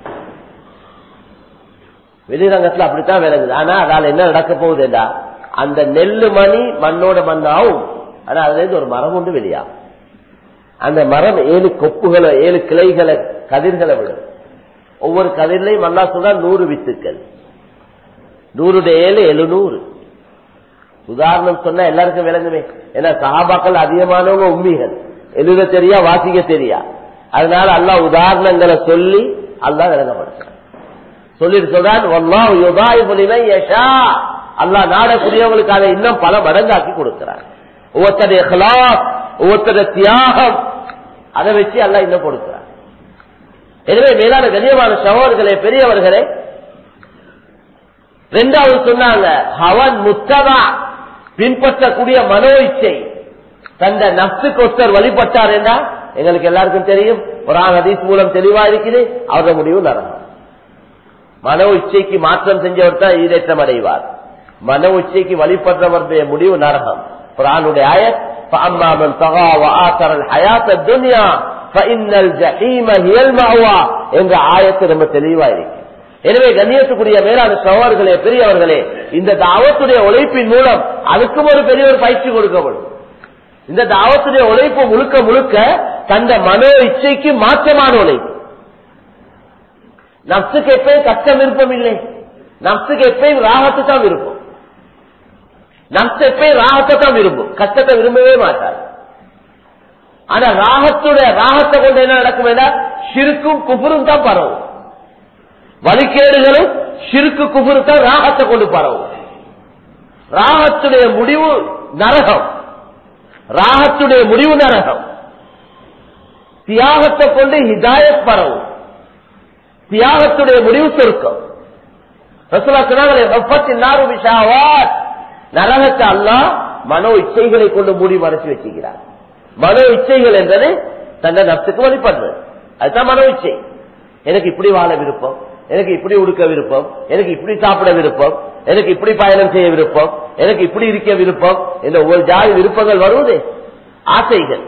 வெளிரங்கத்துல அப்படித்தான் விளங்குது ஆனா அதால என்ன நடக்க போகுதுடா அந்த நெல்லு மணி மண்ணோட மண்ணாவும் ஆனா அதுல இருந்து ஒரு மரம் ஒன்று வெளியாகும் அந்த மரம் ஏழு கொப்புகளை ஏழு கிளைகளை கதிர்களை விடும் ஒவ்வொரு கதிர்லையும் மண்ணா சொன்னா நூறு வித்துக்கள் நூறுடைய ஏழு எழுநூறு உதாரணம் சொன்னா எல்லாருக்கும் விளங்குமே ஏன்னா சகாபாக்கள் அதிகமானவங்க உண்மைகள் எழுத தெரியா வாசிக்க தெரியா அதனால அல்லா உதாரணங்களை சொல்லி அல்லா விளங்கப்படுத்த சொல்லிட்டு சொல்றான் அல்லா நாடக்கூடியவங்களுக்கு அதை இன்னும் பல மடங்காக்கி கொடுக்கிறார் ஒவ்வொருத்தருடைய ஹலாப் ஒவ்வொருத்தருடைய தியாகம் அதை வச்சு அல்லா இன்னும் கொடுக்கிறார் எனவே மேலான கண்ணியமான சகோதரர்களே பெரியவர்களே ரெண்டாவது சொன்னாங்க ஹவன் முத்தவா பின்பற்றக்கூடிய மனோ இச்சை தந்த நப்சுக்கு ஒருத்தர் வழிபட்டார் என்றா எங்களுக்கு எல்லாருக்கும் தெரியும் ஒரு ஹதீஸ் மூலம் தெளிவா இருக்குது அவரது முடிவு நரகம் மனோ இச்சைக்கு மாற்றம் செஞ்சவர் தான் ஈடேற்றம் அடைவார் மனோ இச்சைக்கு வழிபட்டவருடைய முடிவு நரகம் குரானுடைய ஆயத் فأما من طغى وآثر الحياة الدنيا فإن الجحيم هي المأوى என்ற ஆயத்து ரொம்ப தெளிவா இருக்கு எனவே கண்ணியத்துக்குரிய மேலான சகோதரர்களே பெரியவர்களே இந்த தாவத்துடைய உழைப்பின் மூலம் அதுக்கும் ஒரு பெரிய ஒரு பயிற்சி கொடுக்கப்படும் இந்த தாவத்துடைய உழைப்பு முழுக்க முழுக்க தந்த மனோ இச்சைக்கு மாற்றமான உழைப்பு நப்சுக்கு எப்பயும் கஷ்டம் விருப்பம் இல்லை நப்சுக்கு எப்பயும் ராகத்து தான் விருப்பம் நப்சு எப்பயும் ராகத்தை தான் விரும்பும் கஷ்டத்தை விரும்பவே மாட்டார் ஆனா ராகத்துடைய ராகத்தை கொண்டு என்ன நடக்கும் வேண்டாம் சிறுக்கும் குபுரும் தான் பரவும் வழிகேடுகளும் சிறுக்கு குபுரு தான் ராகத்தை கொண்டு பரவும் ராகத்துடைய முடிவு நரகம் ராகத்துடைய முடிவு நரகம் தியாகத்தை கொண்டு ஹிதாயத் பரவும் தியாகத்துடைய முடிவு சொருக்கம் நரகத்தை அல்லா மனோ இச்சைகளை கொண்டு மூடி மறைச்சு வச்சுக்கிறார் மனோ இச்சைகள் என்றது தன்னை நப்சுக்கு வழிபடுறது அதுதான் மனோ இச்சை எனக்கு இப்படி வாழ விருப்பம் எனக்கு இப்படி உடுக்க விருப்பம் எனக்கு இப்படி சாப்பிட விருப்பம் எனக்கு இப்படி பயணம் செய்ய விருப்பம் எனக்கு இப்படி இருக்க விருப்பம் என்ற ஒரு ஜாதி விருப்பங்கள் வருவது ஆசைகள்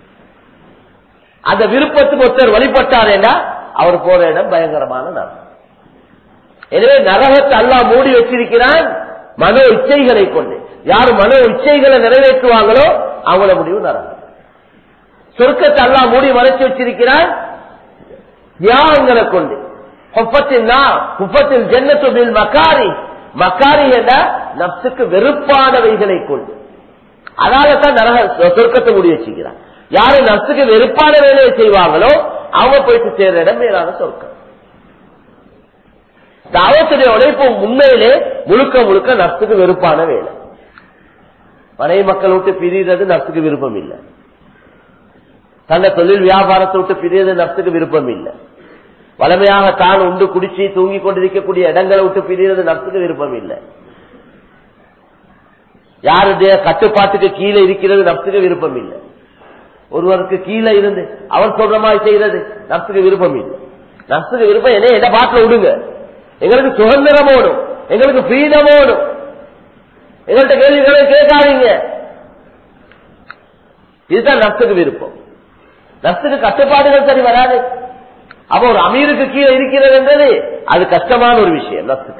அந்த விருப்பத்துக்கு ஒருத்தர் வழிபட்டாரேனா அவர் போற இடம் பயங்கரமான நரகம் எனவே நரகத்தை அல்லா மூடி வச்சிருக்கிறான் மனோ இச்சைகளை கொண்டு யார் மனோ இச்சைகளை நிறைவேற்றுவாங்களோ அவங்கள முடிவு நரகம் சொர்க்கத்தை அல்லா மூடி மறைச்சு வச்சிருக்கிறான் தியாகங்களை கொண்டு குப்பத்தில் ஜென்னத்துபில் மக்காரி மக்காரி என்ற நப்சுக்கு வெறுப்பானவைகளை கொண்டு அதனால தான் நரக சொர்க்கத்தை முடி வச்சுக்கிறான் யாரு நர்ஸுக்கு வெறுப்பான வேலையை செய்வாங்களோ அவங்க போயிட்டு சேர்ற இடம் மேலான சொர்க்கம் தாவத்துடைய உழைப்பு உண்மையிலே முழுக்க முழுக்க நர்ஸுக்கு வெறுப்பான வேலை மனைவி மக்கள் விட்டு பிரிகிறது நர்ஸுக்கு விருப்பம் இல்லை தன்னை தொழில் வியாபாரத்தை விட்டு பிரிவது நர்ஸுக்கு விருப்பம் இல்லை வளமையாக தான் உண்டு குடிச்சு தூங்கி கொண்டிருக்கக்கூடிய இடங்களை விட்டு பிரிகிறது நர்ஸுக்கு விருப்பம் இல்லை யாருடைய கட்டுப்பாட்டுக்கு கீழே இருக்கிறது நப்சுக்கு விருப்பம் இல்லை ஒருவருக்கு கீழே இருந்து அவர் சொல்ற மாதிரி செய்யறது நப்சுக்கு விருப்பம் இல்லை நப்சுக்கு விருப்பம் என்ன என்ன பாட்டில் விடுங்க எங்களுக்கு சுதந்திரம் ஓடும் எங்களுக்கு ஃப்ரீடம் ஓடும் எங்கள்கிட்ட கேள்விகளை கேட்காதீங்க இதுதான் நப்சுக்கு விருப்பம் நப்சுக்கு கட்டுப்பாடுகள் சரி வராது அப்ப ஒரு அமீருக்கு கீழே இருக்கிறது என்றது அது கஷ்டமான ஒரு விஷயம் நப்சுக்கு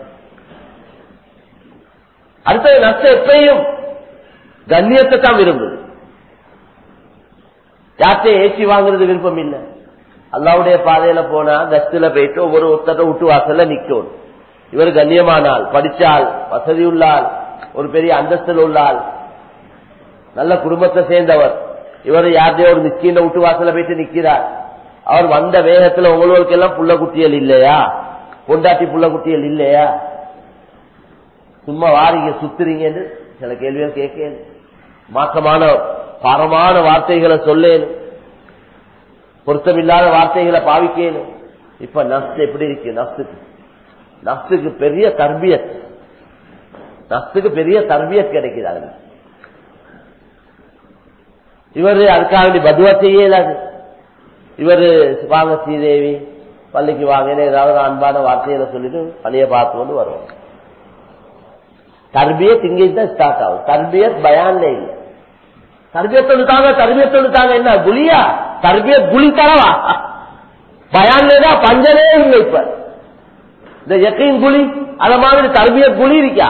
அடுத்தது நஷ்டம் எப்பயும் கண்ணியத்தை தான் விரும்புது யார்த்தையும் ஏசி வாங்குறது விருப்பம் இல்லை அல்லாவுடைய பாதையில போனா கஸ்தில போயிட்டு ஒவ்வொரு ஒருத்தட்ட விட்டு வாசல்ல நிக்கணும் இவர் கண்ணியமானால் படிச்சால் வசதி உள்ளால் ஒரு பெரிய அந்தஸ்தில் உள்ளால் நல்ல குடும்பத்தை சேர்ந்தவர் இவர் யார்தையோ ஒரு மிஸ்கீன விட்டு வாசல்ல போயிட்டு நிக்கிறார் அவர் வந்த வேகத்துல உங்களுக்கு எல்லாம் புள்ள குட்டியல் இல்லையா பொண்டாட்டி புள்ள குட்டியல் இல்லையா சும்மா வாரிங்க சுத்துறீங்கன்னு சில கேள்விகள் கேட்கேன் மாற்றமான பாரமான வார்த்தைகளை சொல்லேன் பொருத்தமில்லாத வார்த்தைகளை பாவிக்கேன் இப்ப நஸ்து எப்படி இருக்கு நஸ்துக்கு நஸ்துக்கு பெரிய தர்பியத் நஸ்துக்கு பெரிய தர்பியத் கிடைக்கிறாங்க இவரு அதுக்காக வேண்டி பதுவா செய்யலாது இவரு வாங்க ஸ்ரீதேவி பள்ளிக்கு வாங்கன்னு ஏதாவது அன்பான வார்த்தைகளை சொல்லிட்டு பள்ளியை பார்த்து கொண்டு வருவோம் தர்பியத் இங்கே தான் ஸ்டார்ட் ஆகும் தர்பியத் பயான்ல இல்ல தர்பியத் சொல்லிட்டாங்க தர்பியத் சொல்லிட்டாங்க என்ன குலியா தர்பியத் குலி தரவா பயான்ல தான் பஞ்சனே இல்லை இப்ப இந்த எக்கையும் குழி அத மாதிரி தர்பியத் குழி இருக்கா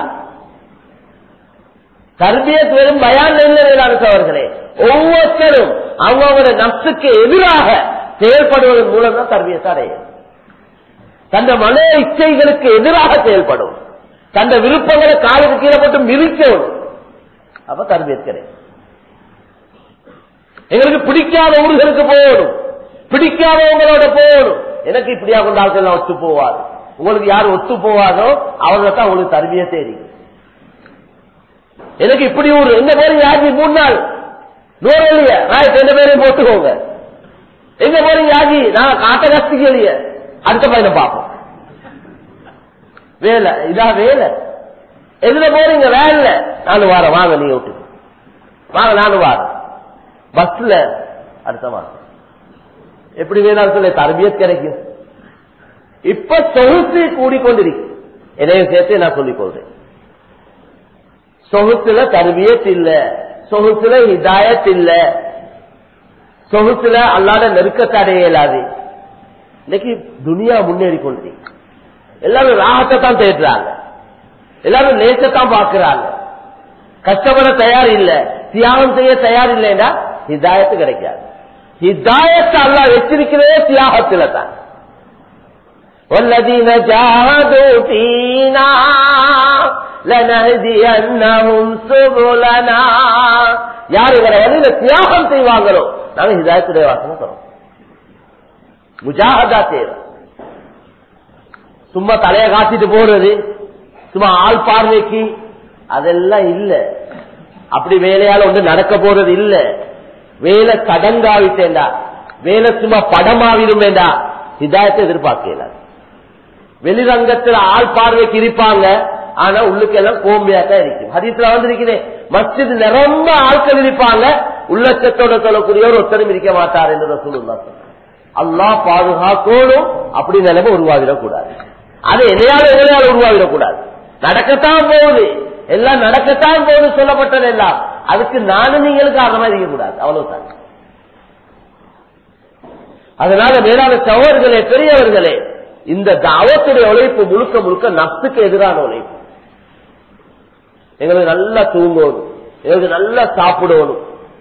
தர்பியத் வெறும் பயான் அவர்களே ஒவ்வொருத்தரும் அவங்களோட நப்சுக்கு எதிராக செயல்படுவதன் மூலம் தான் தர்பியத்தை அடையும் தந்த மன இச்சைகளுக்கு எதிராக செயல்படும் தந்த விருப்பங்களை காலுக்கு கீழே போட்டு மிதிக்கணும் அப்ப தர்பியத் கிடைக்கும் எங்களுக்கு பிடிக்காத ஊர்களுக்கு போகணும் பிடிக்காதவங்களோட போகணும் எனக்கு இப்படியா கொண்டார்கள் ஒத்து போவாது உங்களுக்கு யார் ஒத்து போவாதோ அவங்க தான் உங்களுக்கு தர்பிய தெரியும் எனக்கு இப்படி ஒரு எந்த பேரும் யாருக்கு மூணு நாள் நூறு இல்லையா நான் ரெண்டு பேரையும் போட்டுக்கோங்க எங்க போறீங்க யாகி நான் காட்ட கஷ்டிக்கு இல்லையா அடுத்த பையனை பார்ப்போம் வேலை இதா வேலை எதுல போறீங்க வேலை நானும் வாரேன் வாங்க நீங்க விட்டு வாங்க நானும் வாரேன் பஸ்ல அடுத்த மாசம் எப்படி வேணாலும் சொல்ல தரபியத் கிடைக்கும் இப்ப சொகுசு கூடிக்கொண்டிருக்கு என்னையும் சேர்த்து நான் சொல்லிக் கொள்றேன் சொகுசுல தர்பியத் இல்ல சொகுசுல ஹிதாயத் இல்ல சொகுசுல அல்லாத நெருக்கத்தை அடைய இயலாது இன்னைக்கு துனியா முன்னேறி கொண்டிருக்கு எல்லாரும் ராகத்தை தான் தேடுறாங்க எல்லாரும் நேசத்தான் பாக்குறாங்க கஷ்டப்பட தயார் இல்ல தியாகம் செய்ய தயார் இல்லைன்னா ஹிதாயத்து கிடைக்காது ஹிதாயத்தை அல்லா வச்சிருக்கிறதே தியாகத்துல தான் والذين جاهدوا فينا لنهدينهم سبلنا யார் இவரை வழியில தியாகம் செய்வாங்களோ நாங்க ஹிதாயத்துடைய வாசனை தரோம் முஜாகதா தேவை சும்மா தலைய காத்திட்டு போறது சும்மா ஆள் பார்வைக்கு அதெல்லாம் இல்ல அப்படி வேலையால ஒன்று நடக்க போறது இல்ல வேலை கடங்காவிட்டேண்டா வேலை சும்மா படமாவிடும் வேண்டா ஹிதாயத்தை எதிர்பார்க்கல வெளிரங்கத்துல ஆள் பார்வைக்கு இருப்பாங்க ஆனா உள்ளுக்கு எல்லாம் கோம்பியா தான் இருக்கும் ஹதீஸ்ல வந்திருக்கிறேன் மஸ்ஜித் நிரம்ப ஆட்கள் இருப்பாங்க உள்ளச்சத்தோட சொல்லக்கூடியவர் ஒத்தரும் இருக்க மாட்டார் என்று சொல்லுங்க அல்லா பாதுகாக்கணும் அப்படி நிலைமை உருவாகிடக்கூடாது அது எதையால எதையால உருவாகிடக்கூடாது நடக்கத்தான் போகுது எல்லாம் நடக்கத்தான் போகுது சொல்லப்பட்டது எல்லாம் அதுக்கு நானும் நீங்களுக்கு காரணமா இருக்கக்கூடாது அவ்வளவுதான் அதனால மேலான சகோதரர்களே பெரியவர்களே இந்த தாவத்துடைய உழைப்பு முழுக்க முழுக்க நப்சுக்கு எதிரான உழைப்பு எங்களுக்கு நல்லா தூங்கணும் எங்களுக்கு நல்லா சாப்பிடணும்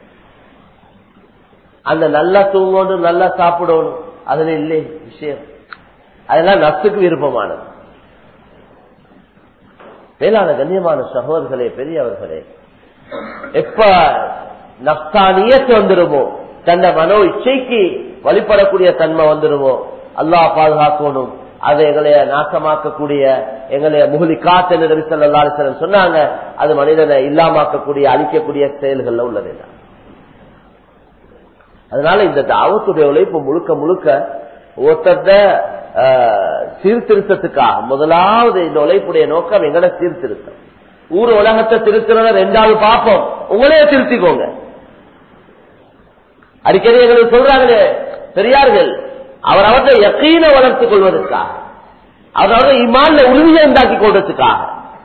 அந்த நல்லா தூங்கணும் நல்லா சாப்பிடணும் அதுல இல்லை விஷயம் அதெல்லாம் நப்சுக்கு விருப்பமானது மேலான கண்ணியமான சகோதரர்களே பெரியவர்களே எப்ப நப்தானியத்து வந்துருமோ தன்னை மனோ இச்சைக்கு வழிபடக்கூடிய தன்மை வந்துருமோ அல்லாஹ் பாதுகாக்கணும் அதை எங்களைய நாசமாக்கக்கூடிய எங்களைய முகலி காத்து நபி ஸல்லல்லாஹு அலைஹி வஸல்லம் சொன்னாங்க அது மனிதனை இல்லாமாக்கக்கூடிய அழிக்கக்கூடிய செயல்கள்ல உள்ளது அதனால இந்த தாவத்துடைய உழைப்பு முழுக்க முழுக்க ஒருத்தர சீர்திருத்தத்துக்காக முதலாவது இந்த உழைப்புடைய நோக்கம் எங்கட சீர்திருத்தம் ஊர் உலகத்தை திருத்துறத ரெண்டாவது பார்ப்போம் உங்களையே திருத்திக்கோங்க அடிக்கடி எங்களுக்கு சொல்றாங்களே பெரியார்கள் அவர் அவற்றை யக்கீன வளர்த்துக் கொள்வதற்காக அவரோட இமான்ல உறுதியை உண்டாக்கி கொள்வதற்காக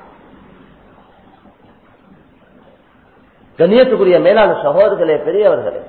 கண்ணியத்துக்குரிய மேலான சகோதரர்களே பெரியவர்களே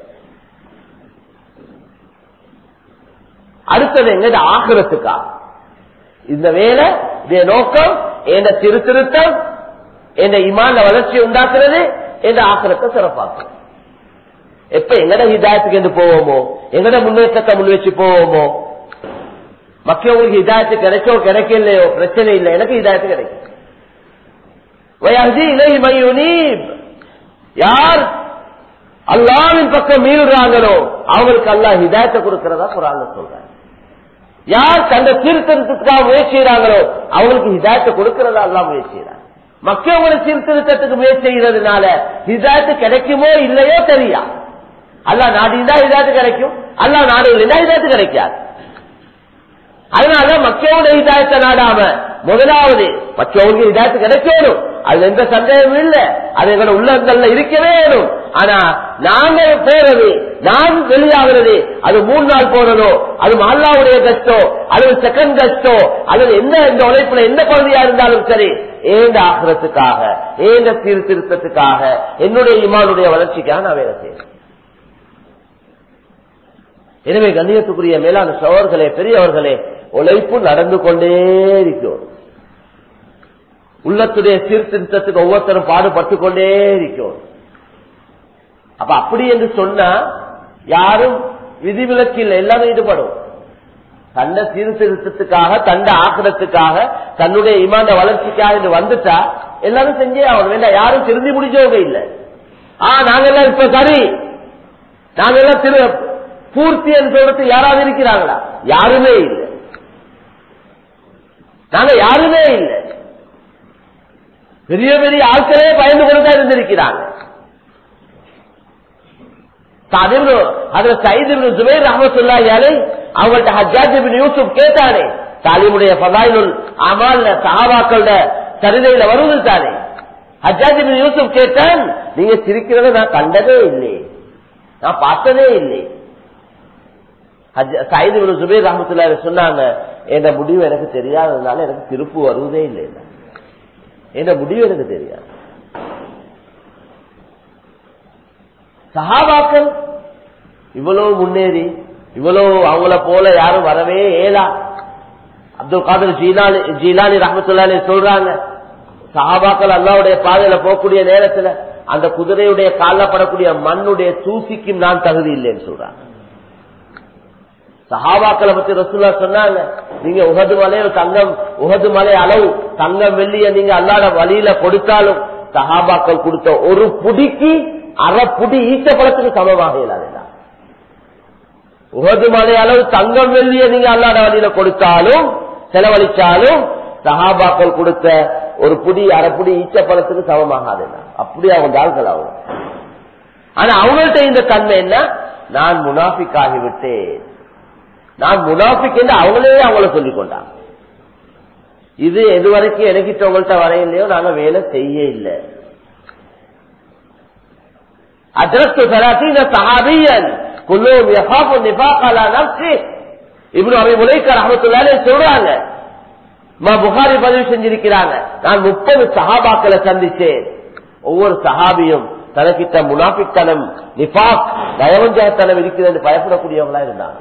அடுத்தது எங்க ஆகிறதுக்காக இந்த வேலை இதே நோக்கம் என்ற திருத்திருத்தம் என்ற இமான வளர்ச்சி உண்டாக்குறது என்ற ஆக்கிரத்தை சிறப்பாக்கும் எப்ப எங்கட ஹிதாயத்துக்கு என்று போவோமோ எங்கட முன்னேற்றத்தை முன் வச்சு போவோமோ மக்களுக்கு ஹிதாயத்து கிடைச்சோ கிடைக்கலையோ பிரச்சனை இல்லை எனக்கு ஹிதாயத்து கிடைக்கும் வயது இலை மையுனீப் யார் அல்லாவின் பக்கம் மீறுறாங்களோ அவங்களுக்கு அல்லா ஹிதாயத்தை கொடுக்கிறதா குரான் சொல்றாங்க யார் தந்த சீர்திருத்தத்துக்காக முயற்சி செய்யறாங்களோ அவங்களுக்கு ஹிதாயத்தை கொடுக்கிறதா அல்லா முயற்சி செய்யறாங்க மக்கள் சீர்திருத்தத்துக்கு முயற்சி செய்யறதுனால ஹிதாயத்து கிடைக்குமோ இல்லையோ தெரியா அல்லா நாடினா ஹிதாயத்து கிடைக்கும் அல்லா நாடு இல்லைன்னா ஹிதாயத்து கிடைக்காது அதனால மக்களோட ஹிதாயத்தை நாடாம முதலாவது மற்றவங்களுக்கு ஹிதாயத்து கிடைக்கணும் அது எந்த சந்தேகமும் இல்ல அது எங்களோட உள்ளங்கள்ல இருக்கவே வேணும் ஆனா நாங்க போறது நான் வெளியாகிறது அது மூணு நாள் போறதோ அது மல்லாவுடைய கஷ்டம் அல்லது செகண்ட் கஷ்டம் அல்லது எந்த இந்த உழைப்புல எந்த பகுதியா இருந்தாலும் சரி ஏந்த ஆகிறதுக்காக ஏந்த சீர்திருத்தத்துக்காக என்னுடைய இமானுடைய வளர்ச்சிக்காக நான் வேலை செய்யறேன் எனவே கண்ணியத்துக்குரிய மேலான சோழர்களே பெரியவர்களே உழைப்பு நடந்து கொண்டே இருக்கும் உள்ளத்துடைய சீர்திருத்தத்துக்கு ஒவ்வொருத்தரும் பாடுபட்டு கொண்டே இருக்கும் அப்ப அப்படி என்று சொன்னா யாரும் விதிவிலக்கு இல்லை எல்லாமே ஈடுபடும் தன்னை சீர்திருத்தத்துக்காக தண்ட ஆக்கிரத்துக்காக தன்னுடைய இமான வளர்ச்சிக்காக என்று வந்துட்டா எல்லாரும் செஞ்சே ஆகணும் வேண்டாம் யாரும் திருந்தி முடிஞ்சவங்க இல்லை ஆ நாங்கெல்லாம் இப்ப சரி நாங்கெல்லாம் திரு பூர்த்தி என்று சொல்றது யாராவது இருக்கிறாங்களா யாருமே இல்லை நாங்க யாருமே இல்லை பெரிய பெரிய ஆட்களே பயந்து கொண்டுதான் இருந்திருக்கிறாங்க அதுல சயித் ஜுபேர் ரஹமத்துல்லாஹி அவங்கள்ட்ட ஹஜ்ஜாஜ் யூசுப் கேட்டானே தாலிமுடைய பதாயினுள் அமால் சஹாபாக்களோட சரிதையில வருவது தானே ஹஜ்ஜாஜ் யூசுப் கேட்டான் நீங்க சிரிக்கிறத நான் கண்டதே இல்லை நான் பார்த்ததே இல்லை சயிது ஜுபேர் ரஹமத்துல்லா சொன்னாங்க என் முடிவு எனக்கு தெரியாததுனால எனக்கு திருப்பு வருவதே இல்லை என் முடிவு எனக்கு தெரியாது சஹாபாக்கள் இவ்வளவு முன்னேறி இவ்வளவு அவங்கள போல யாரும் வரவே ஏலா அப்துல் காதர் ஜீலானி ஜீலானி ரஹமத்துல்லாலே சொல்றாங்க சஹாபாக்கள் அல்லாவுடைய பாதையில போகக்கூடிய நேரத்துல அந்த குதிரையுடைய காலில் படக்கூடிய மண்ணுடைய தூசிக்கும் நான் தகுதி இல்லைன்னு சொல்றாங்க சஹாபாக்களை பத்தி ரசூல்லா சொன்னாங்க நீங்க உகது மலையில தங்கம் உகது மலை அளவு தங்கம் வெள்ளிய நீங்க அல்லாட வழியில கொடுத்தாலும் சஹாபாக்கள் கொடுத்த ஒரு புடிக்கு அரை புடி ஈச்ச பழத்துக்கு சமமாக இல்லாதா உகது மலை அளவு தங்கம் வெள்ளிய நீங்க அல்லாட வழியில கொடுத்தாலும் செலவழிச்சாலும் சஹாபாக்கள் கொடுத்த ஒரு புடி அரை புடி ஈச்ச பழத்துக்கு சமமாகாதுன்னா அப்படி அவங்க ஆள்கள் ஆகும் ஆனா அவங்கள்ட்ட இந்த தன்மை என்ன நான் முனாஃபிக் ஆகிவிட்டேன் நான் முனாஃபிக் என்று அவங்களே அவங்கள சொல்லிக் கொண்டாங்க இது எது வரைக்கும் எனக்கிட்ட உங்கள்கிட்ட வரையிலையோ நாங்க வேலை செய்ய இல்லை அஜரத்து சலாசீன சஹாபியன் குல்லூம் யஃபாஃபு நிஃபாக் அலா நஃப்ஸி இப்னு அபி முலைக்க ரஹ்மத்துல்லாஹி சொல்றாங்க மா புகாரி பதிவு செஞ்சிருக்கிறாங்க நான் முப்பது சஹாபாக்களை சந்திச்சேன் ஒவ்வொரு சஹாபியும் தனக்கிட்ட முனாஃபித்தனம் நிஃபாக் நயவஞ்சகத்தனம் இருக்கிறது பயப்படக்கூடியவங்களா இருந்தாங்க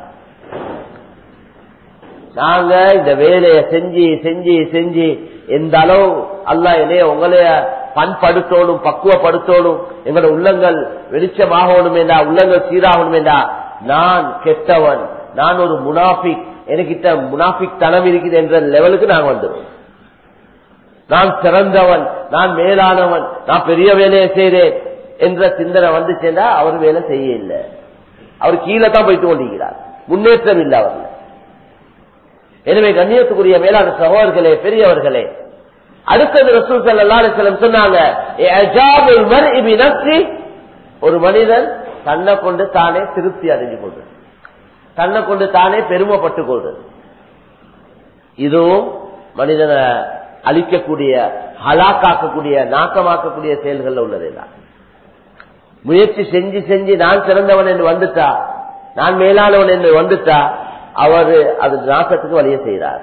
நாங்க இந்த வேலையை செஞ்சு செஞ்சு செஞ்சு எந்த அளவு அல்ல என்னைய உங்களைய பண்படுத்தோடும் பக்குவப்படுத்தோடும் எங்களோட உள்ளங்கள் வெளிச்சமாகணும் என்றா உள்ளங்கள் சீராகணும் என்றா நான் கெட்டவன் நான் ஒரு முனாஃபிக் எனக்கிட்ட முனாஃபிக் தனம் இருக்குது என்ற லெவலுக்கு நான் வந்துடும் நான் சிறந்தவன் நான் மேலானவன் நான் பெரிய வேலையை செய்தேன் என்ற சிந்தனை வந்துச்சுன்னா அவர் வேலை செய்ய இல்லை அவர் கீழே தான் போயிட்டு கொண்டிருக்கிறார் முன்னேற்றம் இல்லை அவர்ல எனவே கண்ணியத்துக்குரிய மேலான சகோதரர்களே பெரியவர்களே அடுத்தது ரசூல் ஸல்லல்லாஹு அலைஹி வஸல்லம் சொன்னாங்க இஜாபுல் மர்இ பினஃப்ஸி ஒரு மனிதன் தன்னை கொண்டு தானே திருப்தி அடைஞ்சு கொள்றது தன்னை கொண்டு தானே பெருமைப்பட்டு கொள்றது இதுவும் மனிதனை அழிக்கக்கூடிய ஹலாக்காக்கக்கூடிய நாக்கமாக்கக்கூடிய செயல்கள் உள்ளதுதான் முயற்சி செஞ்சு செஞ்சு நான் சிறந்தவன் என்று வந்துட்டா நான் மேலானவன் என்று வந்துட்டா அவர் அது நாசத்துக்கு வழிய செய்கிறார்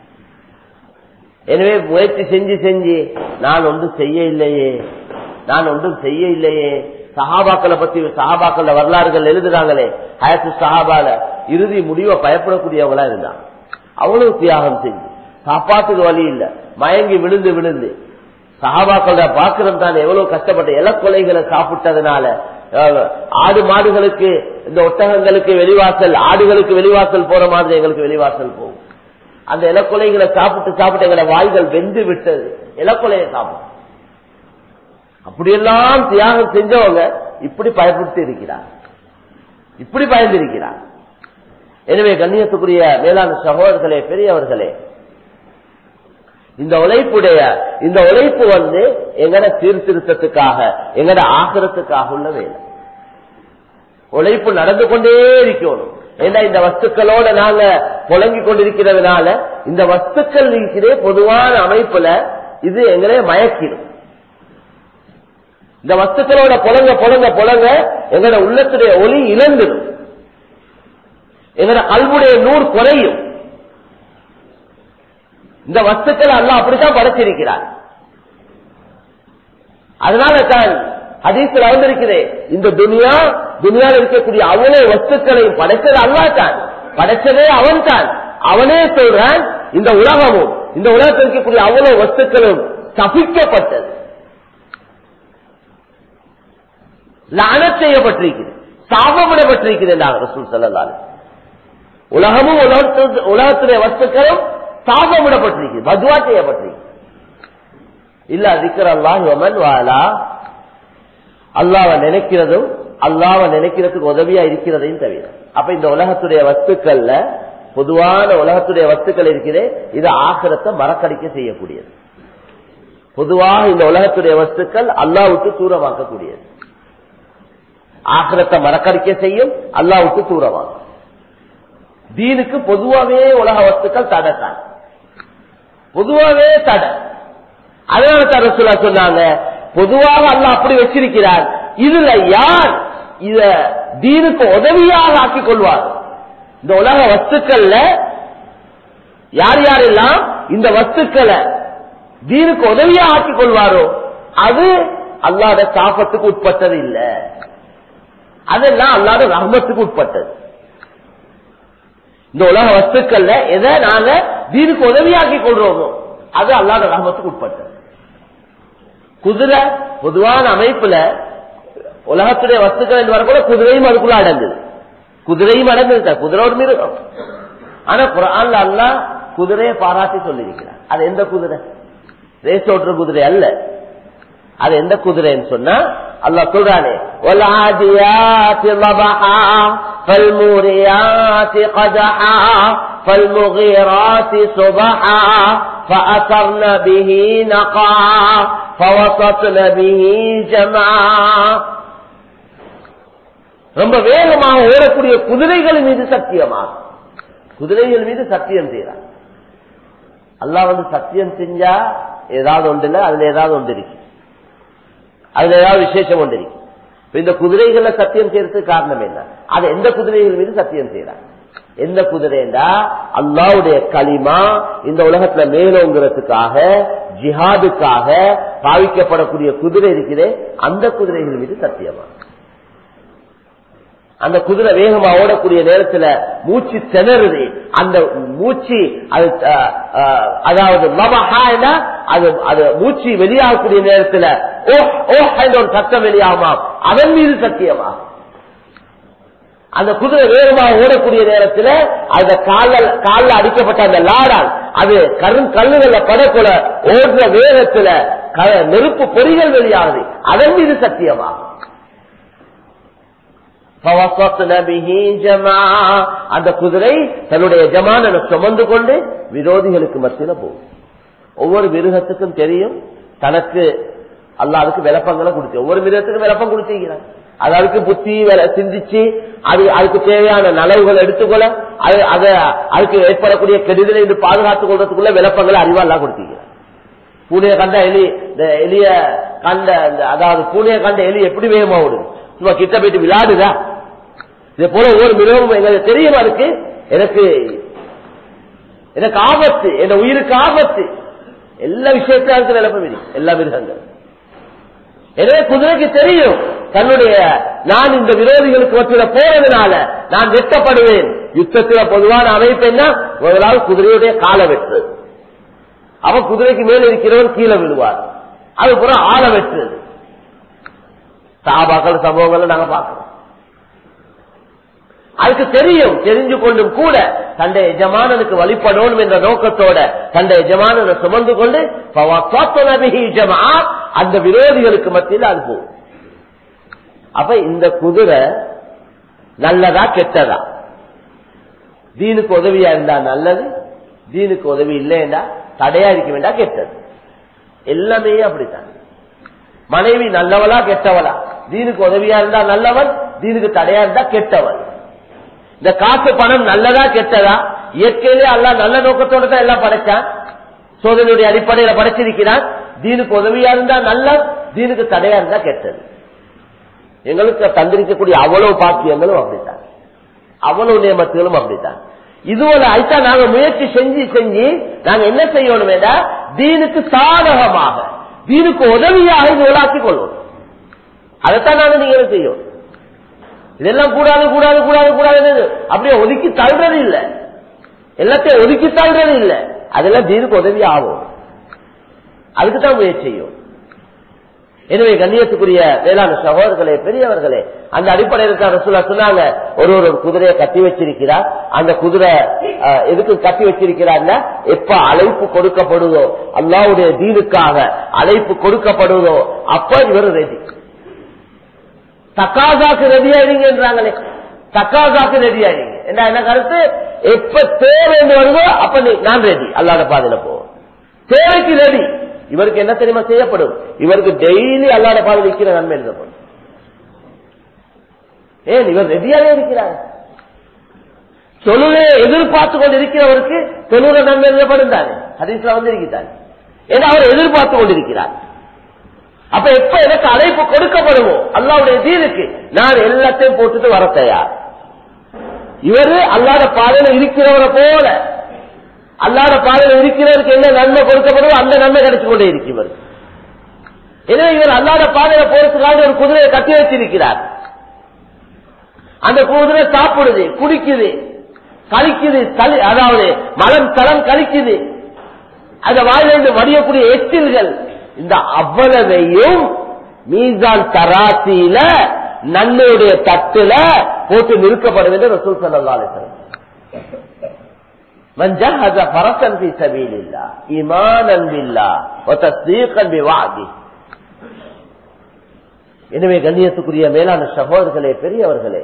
எனவே முயற்சி செஞ்சு செஞ்சு நான் ஒன்றும் செய்ய இல்லையே நான் ஒன்றும் செய்ய இல்லையே சஹாபாக்களை பத்தி சஹாபாக்கள வரலாறுகள் எழுதுறாங்களே ஹயத்து சஹாபால இறுதி முடிவை பயப்படக்கூடியவங்களா இருந்தாங்க அவ்வளவு தியாகம் செஞ்சு சாப்பாட்டுக்கு வழி இல்ல மயங்கி விழுந்து விழுந்து சஹாபாக்கள பாக்குறது தான் எவ்வளவு கஷ்டப்பட்ட இலக்கொலைகளை சாப்பிட்டதுனால அஹ், ஆடு மாடுகளுக்கு இந்த ஒட்டகங்களுக்கு வெளிவாசல் ஆடுகளுக்கு வெளிவாசல் போற மாதிரி எங்களுக்கு வெளிவாசல் போகும் அந்த இலக்கொலைகளை சாப்பிட்டு சாப்பிட்டு எங்களை வாய்கள் வெந்து விட்டது இலக்கொலையை சாப்பிட்டு அப்படியெல்லாம் தியாகம் செஞ்சவங்க இப்படி பயப்படுத்தி இருக்கிறார் இப்படி பயந்திருக்கிறார் எனவே கண்ணியத்துக்குரிய மேலான சகோதரர்களே பெரியவர்களே இந்த உழைப்புடைய இந்த உழைப்பு வந்து எங்கட சீர்திருத்தத்துக்காக எங்கட ஆக்கிரத்துக்காக உள்ள வேலை உழைப்பு நடந்து கொண்டே இருக்கணும் ஏன்னா இந்த வஸ்துக்களோட நாங்க புழங்கி கொண்டிருக்கிறதுனால இந்த வஸ்துக்கள் இருக்கிற பொதுவான அமைப்புல இது எங்களே மயக்கிடும் இந்த வஸ்துக்களோட புலங்க புலங்க புலங்க எங்களோட உள்ளத்துடைய ஒளி இழந்துடும் எங்களோட கல்வுடைய நூறு குறையும் இந்த வஸ்துக்களை அல்ல அப்படித்தான் படைச்சிருக்கிறார் அதனால தான் ஹதீஸ்ல வந்திருக்கிறேன் இந்த துனியா துனியாவில் இருக்கக்கூடிய அவ்வளவு வஸ்துக்களையும் படைச்சது அல்லா தான் படைச்சதே அவன் தான் அவனே சொல்றான் இந்த உலகமும் இந்த உலகத்தில் இருக்கக்கூடிய அவ்வளவு வஸ்துக்களும் சபிக்கப்பட்டது லான செய்யப்பட்டிருக்கிறது சாபமிடப்பட்டிருக்கிறது என்றாங்க ரசூல் ஸல்லல்லாஹு அலைஹி வஸல்லம். உலகமும் உலகத்து- உலகத்துடைய வஸ்துக்களும் சாபமிடப்பட்டிருக்கிறது பத்வா செய்யப்பட்டிருக்கு இல்ல திக்கர் அல்லாஹ் ஒமன் வாலா அல்லாவை நினைக்கிறதும் அல்லாவை நினைக்கிறதுக்கு உதவியா இருக்கிறதையும் தவிர அப்ப இந்த உலகத்துடைய வஸ்துக்கள்ல பொதுவான உலகத்துடைய வஸ்துக்கள் இருக்கிறே இது ஆக்கிரத்தை மறக்கடிக்க செய்யக்கூடியது பொதுவாக இந்த உலகத்துடைய வஸ்துக்கள் அல்லாவுக்கு தூரமாக்கக்கூடியது ஆக்கிரத்தை மறக்கடிக்க செய்யும் அல்லாவுக்கு தூரமாக்கும் தீனுக்கு பொதுவாவே உலக வஸ்துக்கள் தடைத்தான் பொதுவாவே தடை அதனால தான் ரசூலா சொன்னாங்க பொதுவாக அல்லாஹ் அப்படி வச்சிருக்கிறார் இதுல யார் இத தீனுக்கு உதவியாக ஆக்கிக் கொள்வார் இந்த உலக வஸ்துக்கள்ல யார் யாரெல்லாம் இந்த வஸ்துக்களை தீனுக்கு உதவியா ஆக்கிக் கொள்வாரோ அது அல்லாத சாபத்துக்கு உட்பட்டது இல்ல அதெல்லாம் அல்லாத ரஹ்மத்துக்கு உட்பட்டது இந்த உலக வஸ்துக்கள்ல எதை நாங்க தீனுக்கு உதவியாக்கி கொள்றோமோ அது அல்லாத ரஹமத்துக்கு உட்பட்டது குதிரை பொதுவான அமைப்புல உலகத்துடைய வஸ்துக்கள் என்று வரக்கூட குதிரையும் அதுக்குள்ள அடங்குது குதிரையும் அடங்குது குதிரை ஒரு மிருகம் ஆனா குரான்ல அல்லா குதிரையை பாராட்டி சொல்லியிருக்கிறார் அது எந்த குதிரை ரேஸ் ஓட்டுற குதிரை அல்ல அது எந்த குதிரைன்னு சொன்னா அல்லாஹ் சொல்றானே وَالْعَادِيَاتِ ضَبْحًا فَالْمُورِيَاتِ قَدْحًا فَالْمُغِيرَاتِ صُبْحًا فَأَثَرْنَ بِهِ نَقْعًا فَوَسَطْنَ بِهِ جَمْعًا ரொம்ப வேகமாக ஓடக்கூடிய குதிரைகள் மீது சத்தியமாக குதிரைகள் மீது சத்தியம் செய்யறான் அல்லாஹ் வந்து சத்தியம் செஞ்சா ஏதாவது ஒன்று இல்ல அதுல ஏதாவது ஒன்று இருக்கு அதுல ஏதாவது விசேஷம் ஒன்று இருக்கு இப்ப இந்த குதிரைகள்ல சத்தியம் செய்யறதுக்கு காரணம் என்ன அது எந்த குதிரைகள் மீது சத்தியம் செய்யறாங்க எந்த குதிரைண்டா அல்லாவுடைய களிமா இந்த உலகத்துல மேலோங்கிறதுக்காக ஜிஹாதுக்காக பாவிக்கப்படக்கூடிய குதிரை இருக்குது அந்த குதிரைகள் மீது சத்தியமா அந்த குதிரை வேகமா ஓடக்கூடிய நேரத்துல மூச்சு திணறுது அந்த மூச்சு அது அஹ், அஹ், அதாவது மபஹானா அது அது மூச்சு வெளியாகக்கூடிய நேரத்துல ஓஹ் ஓஹ் என்ற ஒரு சத்தம் வெளியாகுமா அதன் மீது சத்தியமா அந்த குதிரை வேகமாக ஓடக்கூடிய நேரத்துல அந்த கால காலில் அடிக்கப்பட்ட அந்த லாடால் அது கரும் கல்லுகள்ல படக்குள்ள ஓடுற வேகத்துல க- நெருப்பு பொறிகள் வெளியாகுது அதன் மீது சத்தியமாகும் فَوَسَطْنَ بِهِ جَمَاعًا. அந்த குதிரை தன்னுடைய ஜமானனை சுமந்து கொண்டு விரோதிகளுக்கு மத்தியில போகும் ஒவ்வொரு மிருகத்துக்கும் தெரியும் தனக்கு அல்லாதுக்கு விளப்பங்களை கொடுத்து ஒவ்வொரு மிருகத்துக்கும் விளப்பம் கொடுத்திருக்கிறான் அது அதுக்கு புத்தி வேலை சிந்திச்சு அது அதுக்கு தேவையான நலவுகளை எடுத்துக்கொள்ள அது அதை அதுக்கு ஏற்படக்கூடிய கெடுதலை இருந்து பாதுகாத்துக் கொள்றதுக்குள்ள விளப்பங்களை அறிவாளா கொடுத்திருக்கிறான் பூனையை கண்ட எலி இந்த எலிய கண்ட இந்த- அதாவது பூனையை கண்ட எலி எப்படி வேகமா ஓடுது சும்மா கிட்ட போயிட்டு விளையாடுதா இதே போல ஒவ்வொரு மிருகமும் எங்களுக்கு தெரியும் அதுக்கு எனக்கு எனக்கு ஆபத்து என் உயிருக்கு ஆபத்து எல்லா விஷயத்திலும் அதுக்கு நிலப்பம் இருக்கு எல்லா மிருகங்கள் எனவே குதிரைக்கு தெரியும் தன்னுடைய நான் இந்த விரோதிகளுக்கு மத்தியில போறதுனால நான் வெட்டப்படுவேன் யுத்தத்தில் பொதுவான அமைப்பு என்ன முதலாவது குதிரையுடைய காலை வெட்டுறது அவன் குதிரைக்கு மேல இருக்கிறவன் கீழே விழுவார் அது பூரா ஆள வெட்டுறது சாபாக்கள் சம்பவங்களை நாங்க பார்க்கிறோம் அதுக்கு தெரியும் தெரிஞ்சு கொண்டும் கூட தன்னை எஜமானனுக்கு வழிபடணும் என்ற நோக்கத்தோட தன்னை எஜமானனை சுமந்து கொண்டு ஃபவசத்ன பிஹி ஜமாஅத், அந்த விரோதிகளுக்கு மத்தியில் அது போகும் அப்ப இந்த குதிரை நல்லதா கெட்டதா தீனுக்கு உதவியா இருந்தா நல்லது தீனுக்கு உதவி இல்லைன்னா தடையா இருக்க வேண்டாம் கெட்டது எல்லாமே அப்படித்தான் மனைவி நல்லவளா கெட்டவளா தீனுக்கு உதவியா இருந்தா நல்லவன் தீனுக்கு தடையா இருந்தா கெட்டவன் இந்த காசு பணம் நல்லதா கெட்டதா இயற்கையிலே அல்லாஹ் நல்ல நோக்கத்தோட தான் எல்லாம் படைச்சான் சோதனையுடைய அடிப்படையில படைச்சிருக்கிறான் தீனுக்கு உதவியா இருந்தா நல்ல தீனுக்கு தடையா இருந்தா கெட்டது எங்களுக்கு தந்திருக்கக்கூடிய அவ்வளவு பாக்கியங்களும் அப்படித்தான் அவ்வளவு நியமத்துகளும் அப்படித்தான் இதுவரை ஐட்டா நாங்க முயற்சி செஞ்சு செஞ்சு நாங்க என்ன செய்யணும் வேண்டா தீனுக்கு சாதகமாக தீனுக்கு உதவியாக இது உலாக்கிக் கொள்வோம் அதைத்தான் நாங்க நீங்க என்ன செய்யும் இதெல்லாம் கூடாது கூடாது கூடாது கூடாது அப்படியே ஒதுக்கி தள்ளுறது இல்ல எல்லாத்தையும் ஒதுக்கி தள்ளுறது இல்ல அதெல்லாம் தீனுக்கு உதவி ஆகும் அதுக்கு தான் முயற்சி செய்யும் எனவே கண்ணியத்துக்குரிய வேளாண் சகோதரர்களே பெரியவர்களே அந்த அடிப்படையில் தான் ரசூலா சொன்னாங்க ஒரு ஒரு குதிரையை கட்டி வச்சிருக்கிறார் அந்த குதிரை அஹ், எதுக்கு கட்டி வச்சிருக்கிறார்னா எப்ப அழைப்பு கொடுக்கப்படுதோ அல்லாவுடைய தீனுக்காக அழைப்பு கொடுக்கப்படுதோ அப்ப இவர் ரெடி தக்காசாக்கு ரெடி ஆயிடுங்கன்றாங்களே தக்காசாக்கு ரெடி ஆயிடுங்க என்ன என்ன கருத்து எப்ப தேவை என்று வருதோ அப்ப நீ- நான் ரெடி அல்லாத பாதையில போவோம் தேவைக்கு ரெடி இவருக்கு என்ன தெரியுமா செய்யப்படும் இவருக்கு டெய்லி அல்லாத பாதையில் இருக்கிற நன்மை எழுதப்படும் ஏன் இவர் ரெடியாவே இருக்கிறார் தொழுகை எதிர்பார்த்து கொண்டு இருக்கிறவருக்கு தொழுக நன்மை எழுதப்படும் தானே ஹதீஸ்ல வந்து இருக்கிறார் ஏன்னா அவர் எதிர்பார்த்து கொண்டிருக்கிறார் அப்ப எப்ப எனக்கு அழைப்பு கொடுக்கப்படுமோ அல்லாவுடைய தீனுக்கு நான் எல்லாத்தையும் போட்டுட்டு வர தயார் இவரு அல்லாத பாதையில இருக்கிறவரை போல அல்லாத பாதையில இருக்கிறவருக்கு என்ன நன்மை கொடுக்கப்படுமோ அந்த நன்மை கிடைச்சு கொண்டே இருக்கு இவர் எனவே இவர் அல்லாத பாதையில போறதுக்காக ஒரு குதிரையை கட்டி வச்சிருக்கிறார் அந்த குதிரை சாப்பிடுது குடிக்குது கழிக்குது தலி அதாவது மலம் தளம் கழிக்குது அந்த வாயிலிருந்து வடியக்கூடிய எச்சில்கள் இந்த அவ்வளவையும் மீசான் தராசியில நன்மையுடைய தட்டுல போட்டு நிறுக்கப்படும் என்று ரசூல் சல்லா அலிஸ்லாம் من جهز فرسا في سبيل الله ايمانا بالله وتصديقا بوعده எனவே கண்ணியத்துக்குரிய மேலான சகோதரர்களே பெரியவர்களே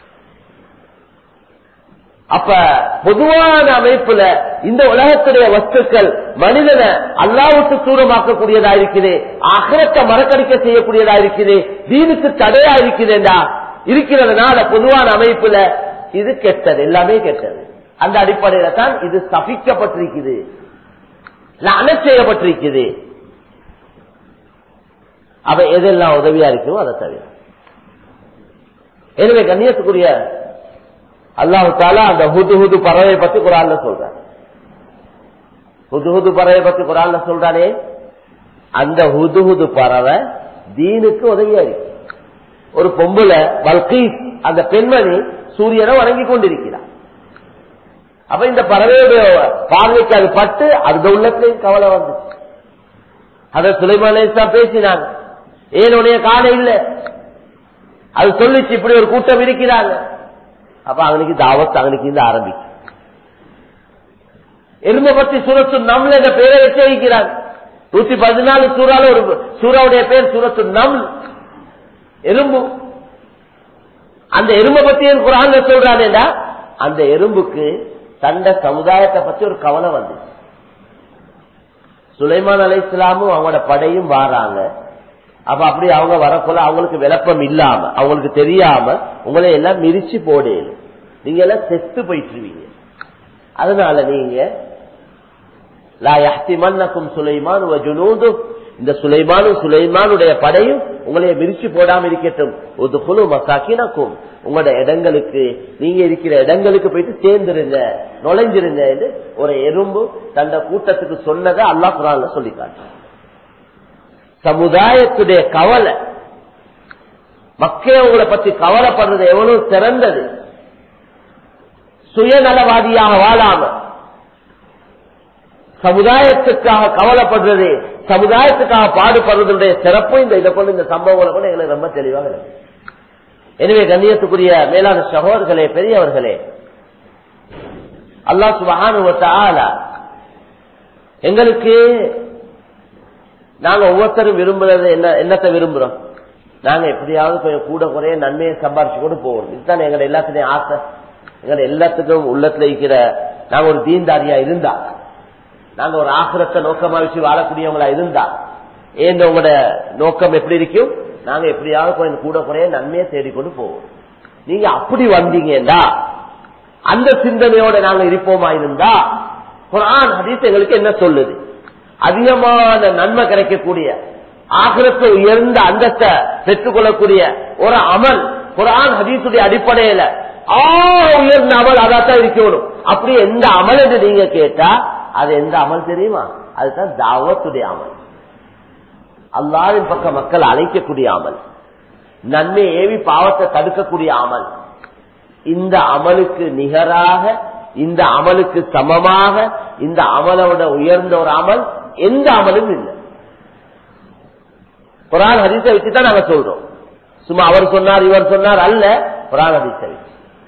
அப்ப பொதுவான அமைப்புல இந்த உலகத்துடைய வஸ்துக்கள் மனிதனை அல்லாவுக்கு தூரமாக்கக்கூடியதா இருக்குது அகரத்தை மறக்கடிக்க செய்யக்கூடியதா இருக்குது தீனுக்கு தடையா இருக்குதுண்டா இருக்கிறதுனால பொதுவான அமைப்புல இது கெட்டது எல்லாமே கெட்டது அந்த அடிப்படையில தான் இது சபிக்கப்பட்டிருக்குது லஅன செய்யப்பட்டிருக்குது அவ எதெல்லாம் உதவியா இருக்குமோ அதை தவிர எனவே கண்ணியத்துக்குரிய அல்லாஹு தாலா அந்த ஹுது ஹுது பறவை பத்தி குரான்ல சொல்றான் ஹுது ஹுது பறவை பத்தி குரான்ல சொல்றானே அந்த ஹுது ஹுது பறவை தீனுக்கு உதவியா இருக்கு ஒரு பொம்புல பல்கீஸ் அந்த பெண்மணி சூரியனை வணங்கி கொண்டிருக்கிறார் அப்ப இந்த பறவையுடைய பார்வைக்கு அது பட்டு அந்த உள்ளத்திலையும் கவலை வந்துச்சு அதை சுலைமானேசா பேசினாங்க ஏன் உடைய காண இல்லை அது சொல்லிச்சு இப்படி ஒரு கூட்டம் இருக்கிறாங்க அப்ப அவனுக்கு தாவத் அவனுக்கு இருந்து ஆரம்பிக்கும் எருமை பத்தி சுரத்து நம்மள என்ற பேரை வச்சு வைக்கிறாங்க நூத்தி பதினாலு சூறால ஒரு சூறாவுடைய பேர் சூரத்து நம் எறும்பு அந்த எறும்பை பத்தி குரான் சொல்றானேடா அந்த எறும்புக்கு தண்ட சமுதாயத்தை பத்தி ஒரு கவலை வந்துச்சு சுலைமான் அலை இஸ்லாமும் அவங்களோட படையும் வாராங்க அப்ப அப்படி அவங்க வரக்குள்ள அவங்களுக்கு விளப்பம் இல்லாம அவங்களுக்கு தெரியாம உங்களை எல்லாம் மிரிச்சு போடேலும் நீங்க எல்லாம் செத்து போயிட்டுருவீங்க அதனால நீங்க லா யஹ்திமன்னக்கும் சுலைமான் வ ஜுனூது இந்த சுலைமானும் சுலைமானுடைய படையும் உங்களைய விரிச்சு போடாம இருக்கட்டும் ஒரு குழு மசாக்கினக்கும் உங்களோட இடங்களுக்கு நீங்க இருக்கிற இடங்களுக்கு போயிட்டு சேர்ந்துருங்க நுழைஞ்சிருங்க என்று ஒரு எறும்பு தந்த கூட்டத்துக்கு சொன்னதை அல்லாஹ் குரான்ல சொல்லி காட்டு சமுதாயத்துடைய கவலை மக்கள் உங்களை பத்தி கவலைப்படுறது எவ்வளவு சிறந்தது சுயநலவாதியாக வாழாம சமுதாயத்துக்காக கவலைப்படுறது சமுதாயத்துக்காக பாடுபடுறதுடைய சிறப்பு இந்த இதை கொண்டு இந்த சம்பவங்களை கொண்டு எங்களுக்கு ரொம்ப தெளிவாக இருக்கு எனவே கண்ணியத்துக்குரிய மேலான சகோதரர்களே பெரியவர்களே அல்லா சுபகானுவத்தால எங்களுக்கு நாங்க ஒவ்வொருத்தரும் விரும்புறது என்ன என்னத்தை விரும்புறோம் நாங்க எப்படியாவது கொஞ்சம் கூட குறைய நன்மையை சம்பாரிச்சு கொண்டு போகணும் இதுதான் எங்க எல்லாத்துலயும் ஆசை எங்க எல்லாத்துக்கும் உள்ளத்துல இருக்கிற நாங்க ஒரு தீன்தாரியா இருந்தா நாங்க ஒரு ஆசிரத்தை நோக்கமா வச்சு வாழக்கூடியவங்களா இருந்தா ஏன் உங்களோட நோக்கம் எப்படி இருக்கும் நாங்க எப்படியாவது கொஞ்சம் கூட குறைய நன்மையை தேடிக்கொண்டு போவோம் நீங்க அப்படி வந்தீங்கடா அந்த சிந்தனையோட நாங்க இருப்போமா இருந்தா குரான் ஹதீஸ் எங்களுக்கு என்ன சொல்லுது அதிகமான நன்மை கிடைக்கக்கூடிய ஆகிரத்தை உயர்ந்த அந்தத்தை பெற்றுக்கொள்ளக்கூடிய ஒரு அமல் குரான் ஹதீசுடைய அடிப்படையில ஆ உயர்ந்த அமல் அதான் இருக்கணும் அப்படி எந்த அமல் என்று நீங்க கேட்டா அது எந்த அமல் தெரியுமா அதுதான் தாவத்துடைய அமல் அல்லாவின் பக்கம் மக்கள் அழைக்கக்கூடிய அமல் நன்மை ஏவி பாவத்தை தடுக்கக்கூடிய அமல் இந்த அமலுக்கு நிகராக இந்த அமலுக்கு சமமாக இந்த அமலோட உயர்ந்த ஒரு அமல் எந்த அமலும் இல்லை குரான் ஹதீஸை வச்சுதான் நாங்க சொல்றோம் சும்மா அவர் சொன்னார் இவர் சொன்னார் அல்ல குரான் ஹதீஸை வச்சு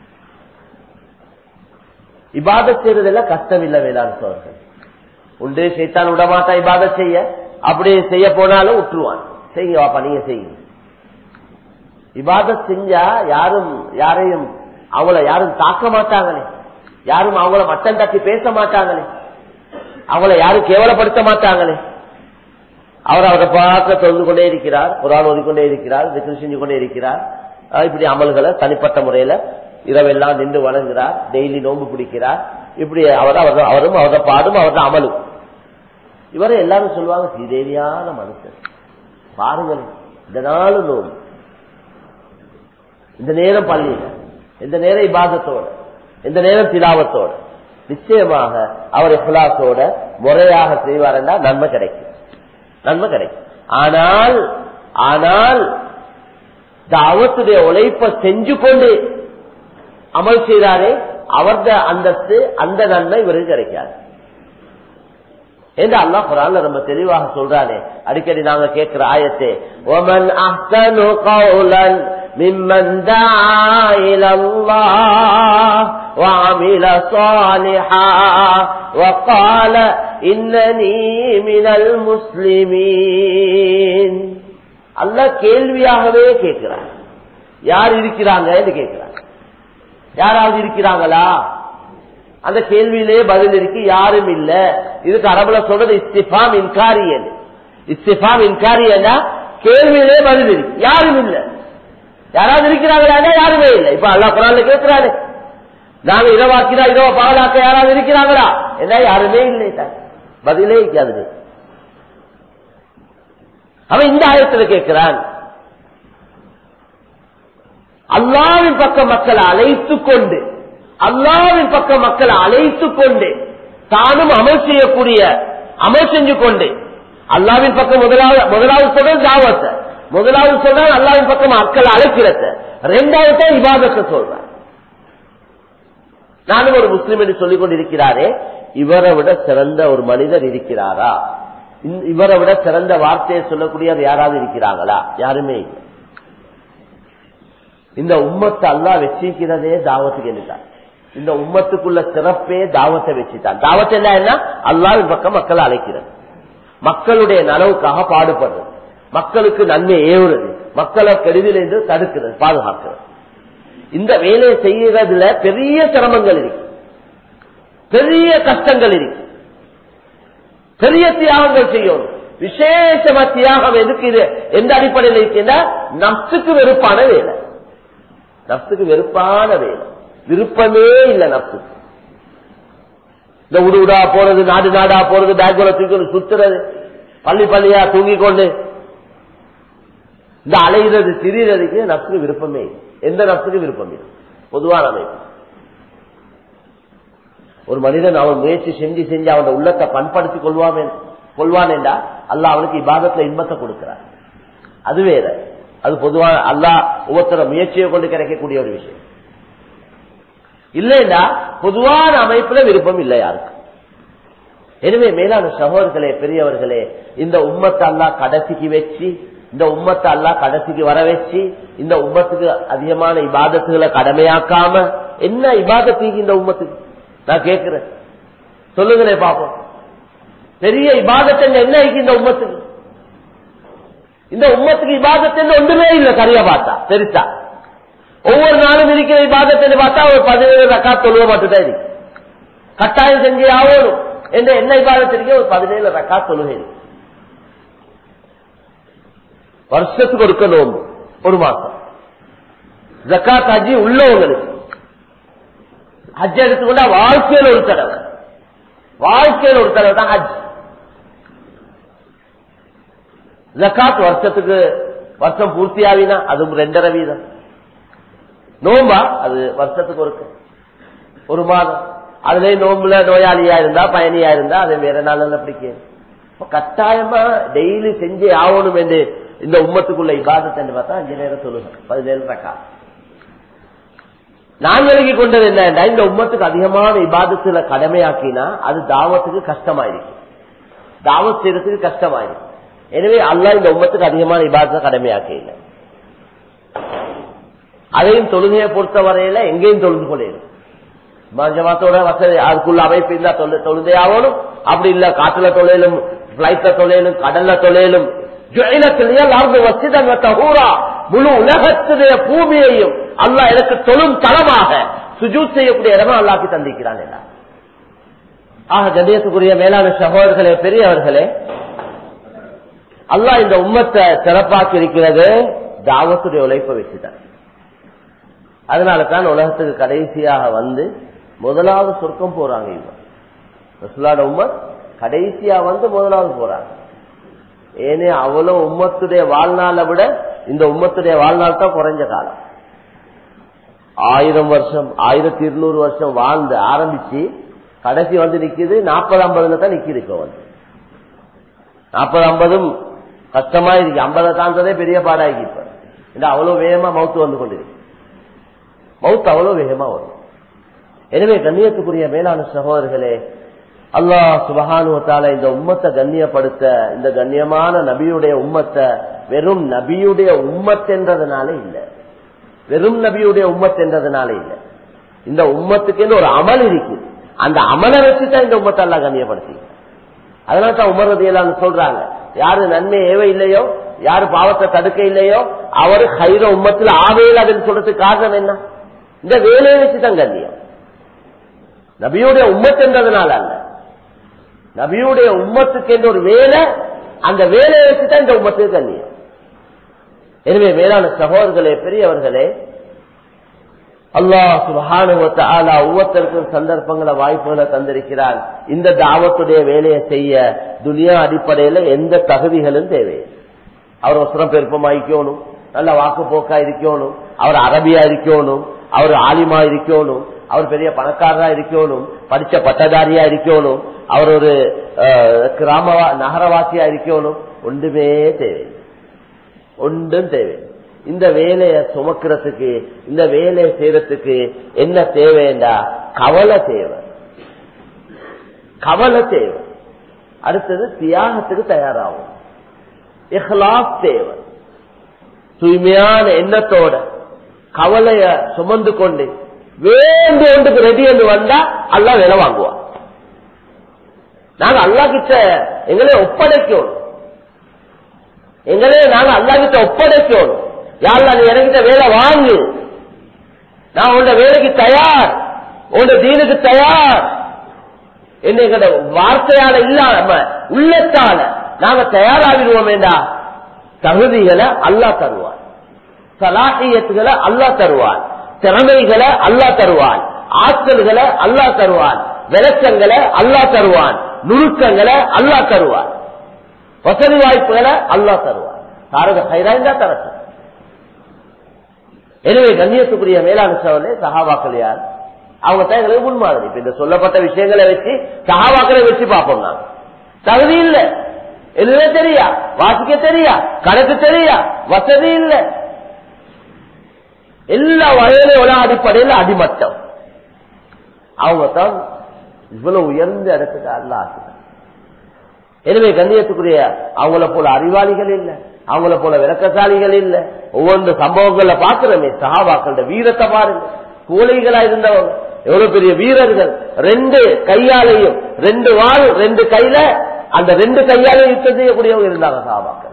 இபாதத் செய்யறதெல்லாம் கஷ்டம் இல்லை வேளாண் சோழர்கள் உண்டு சைத்தான் விடமாட்டா இபாதத் செய்ய அப்படி செய்ய போனாலும் விட்டுருவான் செய்யுங்க வாப்பா நீங்க செய்யுங்க இபாதத் செஞ்சா யாரும் யாரையும் அவங்கள யாரும் தாக்க மாட்டாங்களே யாரும் அவங்கள மட்டம் தட்டி பேச மாட்டாங்களே அவங்கள யாரும் கேவலப்படுத்த மாட்டாங்களே அவர் அவரை பார்க்க தொழுது கொண்டே இருக்கிறார் குரான் ஓதிக்கொண்டே இருக்கிறார் திக்ரு செஞ்சு கொண்டே இருக்கிறார் இப்படி அமல்களை தனிப்பட்ட முறையில இரவெல்லாம் நின்று வணங்குறார் டெய்லி நோன்பு பிடிக்கிறார் இப்படி அவர் அவரும் அவரது பாடும் அவரது அமலும் இவரை எல்லாரும் சொல்லுவாங்க சீதேவியான மனுஷன் பாருங்களேன் இந்த நாலு நோம்பு இந்த நேரம் பள்ளியில இந்த நேரம் இபாதத்தோட இந்த நேரம் திலாவத்தோட நிச்சயமாக அவர் இஹ்லாசோட முறையாக செய்வார் என்றால் நன்மை கிடைக்கும் நன்மை கிடைக்கும் ஆனால் ஆனால் தாவத்துடைய உழைப்பை செஞ்சு கொண்டு அமல் செய்தாரே அவரது அந்தஸ்து அந்த நன்மை இவருக்கு கிடைக்காது என்று அல்லா குரான்ல ரொம்ப தெளிவாக சொல்றானே அடிக்கடி நாங்க கேட்கிற ஆயத்தே ஒமன் அஹ்சனு கௌலன் ممن دعا إلى الله وعمل صالحا وقال إنني من المسلمين அல்ல கேள்வியாகவே கேட்கிறார் யார் இருக்கிறாங்க என்று கேட்கிறார் யாராவது இருக்கிறாங்களா அந்த கேள்வியிலே பதில் இருக்கு யாரும் இல்ல இதுக்கு அரபுல சொல்றது இஸ்திஃபாம் இன்காரியன் இஸ்திஃபாம் இன்காரியன்னா கேள்வியிலே பதில் இருக்கு யாரும் இல்ல யாராவது இருக்கிறாங்களா யாருமே இல்லை இப்ப அல்லா குரான்ல கேட்கிறாரு நாங்க இரவாக்கினா இரவ பகலாக்க யாராவது இருக்கிறாங்களா என்ன யாருமே இல்லை பதிலே இருக்காது அவன் இந்த ஆயத்தில் கேட்கிறான் அல்லாவின் பக்கம் மக்களை அழைத்துக் கொண்டு அல்லாவின் பக்கம் மக்களை அழைத்துக் கொண்டு தானும் அமல் செய்யக்கூடிய அமல் செஞ்சு கொண்டு அல்லாவின் பக்கம் முதலாவது முதலாவது சொல்றது தாவத்தை முதலாவது சொல்றான் அல்லாவின் பக்கம் மக்களை அழைக்கிறத ரெண்டாவது தான் இபாதத்தை சொல்றான் நானும் ஒரு முஸ்லிம் என்று சொல்லிக் கொண்டிருக்கிறாரே இவரை விட சிறந்த ஒரு மனிதர் இருக்கிறாரா இவரை விட சிறந்த வார்த்தையை சொல்லக்கூடியவர் யாராவது இருக்கிறாங்களா யாருமே இல்லை இந்த உம்மத்தை அல்லா வச்சிருக்கிறதே தாவத்துக்கு என்னதான் இந்த உம்மத்துக்குள்ள சிறப்பே தாவத்தை வச்சுட்டான் தாவத்தை என்ன அல்லாவின் பக்கம் மக்களை அழைக்கிறது மக்களுடைய நலவுக்காக பாடுபடுறது மக்களுக்கு நன்மை ஏவுறது மக்களை கெடுதிலிருந்து தடுக்கிறது பாதுகாக்கிறது இந்த வேலையை செய்யறதுல பெரிய சிரமங்கள் இருக்கு பெரிய கஷ்டங்கள் இருக்கு பெரிய தியாகங்கள் செய்யணும் விசேஷமா தியாகம் எதுக்கு இது எந்த அடிப்படையில் இருக்கின்ற நப்சுக்கு வெறுப்பான வேலை நப்சுக்கு வெறுப்பான வேலை விருப்பமே இல்லை நப்சுக்கு இந்த உடு உடா போறது நாடு நாடா போறது பேக்கோட தூக்கி சுத்துறது பள்ளி பள்ளியா தூங்கி கொண்டு இந்த அலைகிறது திரியறதுக்கு நப்சுக்கு விருப்பமே இல்லை. எந்த நப்சுக்கு விருப்பம் இல்லை பொதுவான அமைப்பு ஒரு மனிதன் அவன் முயற்சி செஞ்சு செஞ்சு அவன் உள்ளத்தை பண்படுத்திக் கொள்வான் கொள்வான் என்றா அல்ல அவனுக்கு இபாதத்துல இன்பத்தை கொடுக்கிறான் அது வேற அது பொதுவான அல்லா ஒவ்வொருத்தர முயற்சியை கொண்டு கிடைக்கக்கூடிய ஒரு விஷயம் இல்லைன்னா பொதுவான அமைப்புல விருப்பம் இல்லை யாருக்கு எனவே மேலான சகோதரர்களே பெரியவர்களே இந்த உம்மத்தை அல்லா கடைசிக்கு வச்சு இந்த உம்மத்தை அல்லா கடைசிக்கு வர வச்சு இந்த உம்மத்துக்கு அதிகமான இபாதத்துகளை கடமையாக்காம என்ன இபாதத்தீங்க இந்த உம்மத்துக்கு நான் கேட்கிறேன் சொல்லுங்களே பாப்போம் பெரிய இபாதத்தை என்ன இருக்கு இந்த உம்மத்துக்கு இந்த உம்மத்துக்கு இபாதத்தை ஒன்றுமே இல்லை சரியா பார்த்தா தெரித்தா ஒவ்வொரு நாளும் இருக்கிற இபாதத்தை பார்த்தா ஒரு பதினேழு ரக்கா தொழுவ மட்டும்தான் இருக்கு கட்டாயம் செஞ்சு ஆகணும் என்ற என்ன இபாதத்து இருக்கு ஒரு பதினேழு ரக்கா தொழுகை இருக்கு வருஷத்துக்கு ஒருக்க நோம்பு ஒரு மாசம் ஜக்காத் ஹஜ்ஜி உள்ளவங்களுக்கு ஹஜ் எடுத்துக்கொண்டா வாழ்க்கையில் ஒரு தடவை வாழ்க்கையில் ஒரு தடவை தான் ஹஜ் ஜக்காத் வருஷத்துக்கு வருஷம் பூர்த்தியாவினா அதுவும் ரெண்டரை வீதம் நோம்பா அது வருஷத்துக்கு ஒரு ஒரு மாதம் அதுலயே நோம்புல நோயாளியா இருந்தா பயணியா இருந்தா அதை வேற நாள் பிடிக்க கட்டாயமா டெய்லி செஞ்சே ஆகணும் என்று இந்த உம்மத்துக்குள்ள இபாதத்தை பார்த்தா அஞ்சு நேரம் சொல்லுங்க பதினேழு ரக்கா நான் எழுதி கொண்டது என்ன இந்த உம்மத்துக்கு அதிகமான இபாதத்துல கடமையாக்கினா அது தாவத்துக்கு கஷ்டமாயிருக்கு தாவத் செய்யறதுக்கு கஷ்டமாயிருக்கு எனவே அல்லா இந்த உம்மத்துக்கு அதிகமான இபாதத்தை கடமையாக்க இல்லை அதையும் தொழுகையை பொறுத்த வரையில எங்கேயும் தொழுது கொள்ளையிடும் ஜமாத்தோட வசதி அதுக்குள்ள அமைப்பு இருந்தா தொழுதே ஆகணும் அப்படி இல்ல காட்டுல தொழிலும் பிளைட்ல தொழிலும் கடல்ல தொழிலும் முழு உலகத்துடைய பூமியையும் அல்லா எனக்கு தொழும் தளமாக சுஜூத் செய்யக்கூடிய இடமா அல்லாக்கி தந்திக்கிறான் ஆக கண்ணியத்துக்குரிய மேலான சகோதரர்களே பெரியவர்களே அல்லாஹ் இந்த உம்மத்தை சிறப்பாக்கி இருக்கிறது தாவத்துடைய உழைப்பை வச்சுட்டார் அதனால தான் உலகத்துக்கு கடைசியாக வந்து முதலாவது சொர்க்கம் போறாங்க இவங்க ரசுலாட உம்மத் கடைசியா வந்து முதலாவது போறாங்க ஏனே அவ்வளவு உம்மத்துடைய வாழ்நாளை விட இந்த உம்மத்துடைய வாழ்நாள் தான் குறைஞ்ச காலம் ஆயிரம் வருஷம் ஆயிரத்தி இருநூறு வருஷம் வாழ்ந்து ஆரம்பிச்சு கடைசி வந்து நிக்குது நாற்பது ஐம்பதுல தான் நிக்குது இப்ப வந்து நாற்பது ஐம்பதும் கஷ்டமா இருக்கு ஐம்பதை தாண்டதே பெரிய பாடாகி இப்ப இந்த அவ்வளவு வேகமா மவுத்து வந்து கொண்டிருக்கு மவுத்து அவ்வளவு வேகமா வரும் எனவே கண்ணியத்துக்குரிய மேலான சகோதரர்களே அல்லாஹ் சுபகானுவத்தால இந்த உம்மத்தை கண்ணியப்படுத்த இந்த கண்ணியமான நபியுடைய உம்மத்தை வெறும் நபியுடைய உம்மத் என்றதுனால இல்ல வெறும் நபியுடைய உம்மத் என்றதுனால இல்ல இந்த உம்மத்துக்கு ஒரு அமல் இருக்கு அந்த அமலை வச்சுதான் இந்த உம்மத்தை எல்லாம் கண்ணியப்படுத்தி அதனால தான் உமரதியலான்னு சொல்றாங்க யாரு நன்மை ஏவ இல்லையோ யாரு பாவத்தை தடுக்க இல்லையோ அவரு ஹைர உம்மத்தில் ஆவேல் அதுன்னு சொல்றதுக்கு காரணம் என்ன இந்த வேலையை வச்சுதான் கண்ணியம் நபியுடைய உம்மத் என்றதுனால அல்ல நபியுடைய உம்மத்துக்கு என்ற ஒரு வேலை அந்த வேலையை வச்சுதான் இந்த உம்மத்துக்கு கண்ணியம் எனவே மேலான சகோதரர்களே பெரியவர்களே அல்லாஹ் சுபஹானுவத்த ஒவ்வொருத்தருக்கும் சந்தர்ப்பங்களை வாய்ப்புகளை தந்திருக்கிறார் இந்த தாவத்துடைய வேலையை செய்ய துனியா அடிப்படையில எந்த தகுதிகளும் தேவை அவர் ஒசரம் பெருப்பமாயிக்கணும் நல்ல வாக்கு போக்கா இருக்கணும் அவர் அரபியா இருக்கணும் அவர் ஆலிமா இருக்கணும் அவர் பெரிய பணக்காரரா இருக்கணும் படிச்ச பட்டதாரியா இருக்கணும் அவர் ஒரு கிராம நகரவாசியா இருக்கணும் ஒன்றுமே தேவை ஒன்றும் தேவை இந்த வேலையை சுமக்கிறதுக்கு இந்த வேலையை செய்யறதுக்கு என்ன தேவைண்டா கவலை தேவை கவலை தேவை அடுத்தது தியாகத்துக்கு தயாராகும் இஹ்லாஸ் தேவை தூய்மையான எண்ணத்தோட கவலைய சுமந்து கொண்டு வேண்டு ஒன்றுக்கு ரெடி என்று வந்தா அல்ல வேலை வாங்குவான் நாங்க அல்லா கிட்ட எங்களை ஒப்படைக்கணும் எங்களே நாங்க அல்லா கிட்ட ஒப்படைக்கணும் யாருல நீ எனக்கிட்ட வேலை வாங்கு நான் உன்ட வேலைக்கு தயார் உன்ட தீனுக்கு தயார் என்ன எங்கட வார்த்தையால இல்லாம உள்ளத்தால நாங்க தயாராகிடுவோம் வேண்டா தகுதிகளை அல்லா தருவார் சலாஹியத்துகளை அல்லா தருவார் திறமைகளை அல்லா தருவான் ஆற்றல்களை அல்லா தருவான் விளக்கங்களை அல்லா தருவான் நுணுக்கங்களை அல்லா தருவான் வசதி வாய்ப்புகளை அல்லா தருவான் தாரக ஹைராய்ந்தா தரட்டும் எனவே கண்ணியத்துக்குரிய மேலாண் சவலே சகாபாக்கள் யார் அவங்க தான் எங்களுக்கு முன்மாதிரி இப்ப இந்த சொல்லப்பட்ட விஷயங்களை வச்சு சகாபாக்களை வச்சு பார்ப்போம் நாங்க தகுதி இல்ல எழுத தெரியா வாசிக்க தெரியா கணக்கு தெரியா வசதி இல்ல எல்லா வகையிலும் உலக அடிப்படையில் அடிமட்டம் அவங்க தான் இவ்வளவு உயர்ந்த இடத்துக்கு அல்ல ஆக்குறாங்க எனவே கண்ணியத்துக்குரிய அவங்கள போல அறிவாளிகள் இல்ல அவங்கள போல விளக்கசாலிகள் இல்ல ஒவ்வொரு சம்பவங்கள்ல பாக்குறோமே சகாபாக்கள வீரத்தை பாருங்க கோழைகளா இருந்தவங்க எவ்வளவு பெரிய வீரர்கள் ரெண்டு கையாலையும் ரெண்டு வாள் ரெண்டு கையில அந்த ரெண்டு கையாலையும் யுத்தம் செய்யக்கூடியவங்க இருந்தாங்க சகாபாக்கள்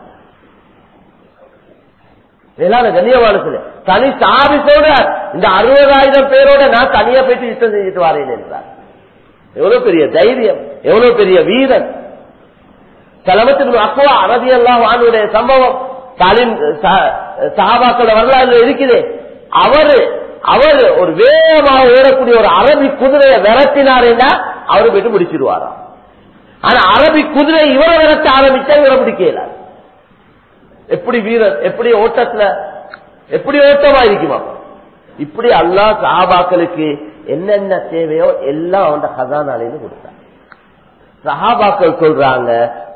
மேலான கண்ணியமானத்துல தனி சாபி சொல்றார் இந்த அறுபதாயிரம் பேரோட நான் தனியா போயிட்டு யுத்தம் செஞ்சுட்டு வரேன் என்றார் எவ்வளவு பெரிய தைரியம் எவ்வளவு பெரிய வீரன் தலைமத்தின் அக்குவா அரபி எல்லாம் வானுடைய சம்பவம் தாலின் சஹாபாக்களோட வரலாறு இருக்குது அவரு அவர் ஒரு வேகமாக ஓடக்கூடிய ஒரு அரபி குதிரையை விரட்டினாருன்னா அவரு போயிட்டு முடிச்சிருவாராம் ஆனா அரபி குதிரை இவரை விரட்ட ஆரம்பிச்சா இவரை பிடிக்கல எப்படி வீரர் எப்படி ஓட்டத்துல எப்படி ஓட்டமா இருக்குமா இப்படி அல்லா சஹாபாக்களுக்கு என்னென்ன தேவையோ எல்லாம் அவன் ஹசானாலின்னு கொடுத்தான் சஹாபாக்கள் சொல்றாங்க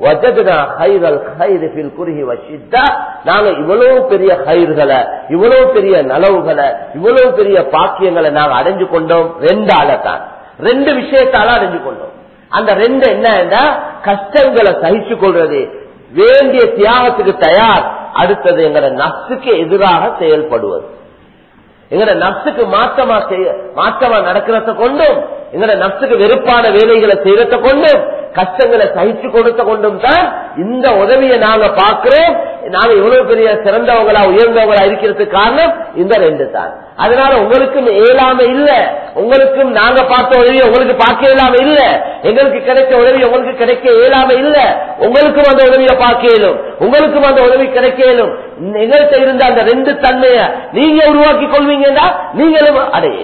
நாங்க இவ்வளவு பெரிய கயிறுகளை இவ்வளவு பெரிய நலவுகளை இவ்வளவு பெரிய பாக்கியங்களை நாங்க அடைஞ்சு கொண்டோம் ரெண்டால தான் ரெண்டு விஷயத்தால அடைஞ்சு கொண்டோம் அந்த ரெண்டு என்ன கஷ்டங்களை சகிச்சு கொள்றது வேண்டிய தியாகத்துக்கு தயார் அடுத்தது எங்கட நப்சுக்கு எதிராக செயல்படுவது எங்கட நப்சுக்கு மாற்றமா செய்ய மாற்றமா நடக்கிறத கொண்டும் எங்கட நப்சுக்கு வெறுப்பான வேலைகளை செய்யறத கொண்டும் கஷ்டங்களை சகிச்சு கொடுத்த கொண்டும் தான் இந்த உதவியை நாங்க பார்க்கிறோம் நாங்க இவ்வளவு பெரிய சிறந்தவங்களா உயர்ந்தவங்களா இருக்கிறதுக்கு காரணம் இந்த ரெண்டு தான் அதனால உங்களுக்கும் இயலாம இல்ல உங்களுக்கும் நாங்க பார்த்த உதவி உங்களுக்கு பார்க்க இயலாம இல்ல எங்களுக்கு கிடைச்ச உதவி உங்களுக்கு கிடைக்க இயலாம இல்ல உங்களுக்கும் அந்த உதவியை பார்க்க இயலும் உங்களுக்கும் அந்த உதவி கிடைக்க இயலும் எங்கள்கிட்ட இருந்த அந்த ரெண்டு தன்மைய நீங்க உருவாக்கி கொள்வீங்கன்னா நீங்களும் அடைய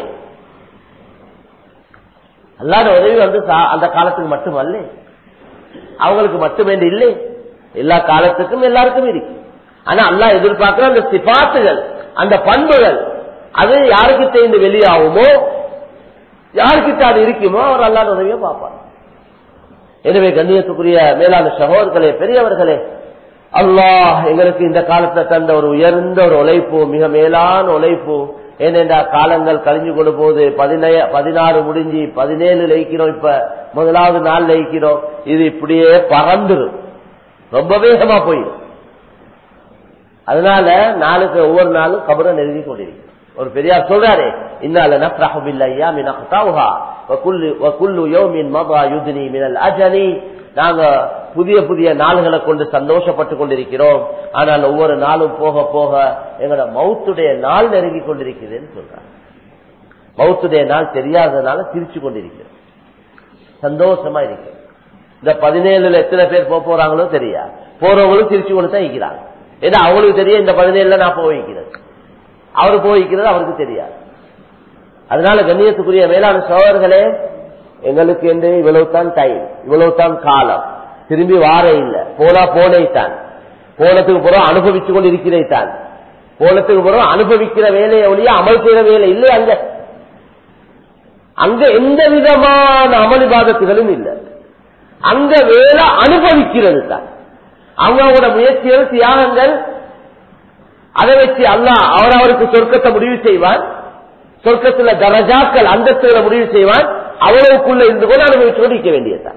அல்லாத உதவி வந்து அந்த காலத்துக்கு மட்டுமல்ல அவங்களுக்கு மட்டுமே இல்லை எல்லா காலத்துக்கும் எல்லாருக்கும் இருக்கு ஆனா அல்லா எதிர்பார்க்கிற அந்த சிபாத்துகள் அந்த பண்புகள் அது யாருக்கிட்ட இருந்து வெளியாகுமோ யாருக்கிட்ட அது இருக்குமோ அவர் அல்லாத உதவியை பார்ப்பார் எனவே கண்ணியத்துக்குரிய மேலான சகோதரர்களே பெரியவர்களே அல்லாஹ் எங்களுக்கு இந்த காலத்துல தந்த ஒரு உயர்ந்த ஒரு உழைப்பு மிக மேலான உழைப்பு ஏனென்றா காலங்கள் கழிஞ்சு கொண்டு போகுது பதினே பதினாறு முடிஞ்சு பதினேழு லயிக்கிறோம் இப்ப முதலாவது நாள் லயிக்கிறோம் இது இப்படியே பறந்துடும் ரொம்ப வேகமா போயிடும் அதனால நாளுக்கு ஒவ்வொரு நாளும் கபரை நெருங்கி கொண்டிருக்கும் ஒரு பெரியார் சொல்றாரு இன்னால நஃப்ரஹு பில்லையா மின் அக்தாவுஹா வகுல்லு வகுல்லு யௌமின் மதா யுத்னி மினல் அஜலி நாங்க புதிய புதிய நாள்களை கொண்டு சந்தோஷப்பட்டு கொண்டிருக்கிறோம் ஆனால் ஒவ்வொரு நாளும் போக போக எங்களோட மவுத்துடைய நாள் நெருங்கி கொண்டிருக்குதுன்னு சொல்றாங்க மவுத்துடைய நாள் தெரியாததுனால சிரிச்சு கொண்டிருக்கிறோம் சந்தோஷமா இருக்கு இந்த பதினேழுல எத்தனை பேர் போக போறாங்களோ தெரியா போறவங்களும் சிரிச்சு கொண்டு தான் இருக்கிறாங்க ஏன்னா அவங்களுக்கு தெரியும் இந்த பதினேழுல நான் போய் வைக்கிறது அவரு போய் வைக்கிறது அவருக்கு தெரியாது அதனால கண்ணியத்துக்குரிய மேலான சோழர்களே எங்களுக்கு என்று இவ்வளவு தான் டைம் இவ்வளவு தான் காலம் திரும்பி வார இல்ல போனா போனே தான் போனத்துக்கு பிறகு அனுபவிச்சு கொண்டு இருக்கிறே தான் போனத்துக்கு பிறகு அனுபவிக்கிற வேலையை ஒழிய அமல் செய்யற வேலை இல்லை அங்க அங்க எந்த விதமான அமளிபாதத்துகளும் இல்லை அங்க வேலை அனுபவிக்கிறது தான் அவங்களோட முயற்சிகள் தியாகங்கள் அதை வச்சு அல்ல அவர் அவருக்கு சொர்க்கத்தை முடிவு செய்வான் சொர்க்கத்துல தரஜாக்கள் அந்தஸ்துகளை முடிவு செய்வான் அவ்வளவுக்குள்ள இருந்து கொண்டு அனுபவிச்சு கொண்டு இருக்க வேண்டியதுதான்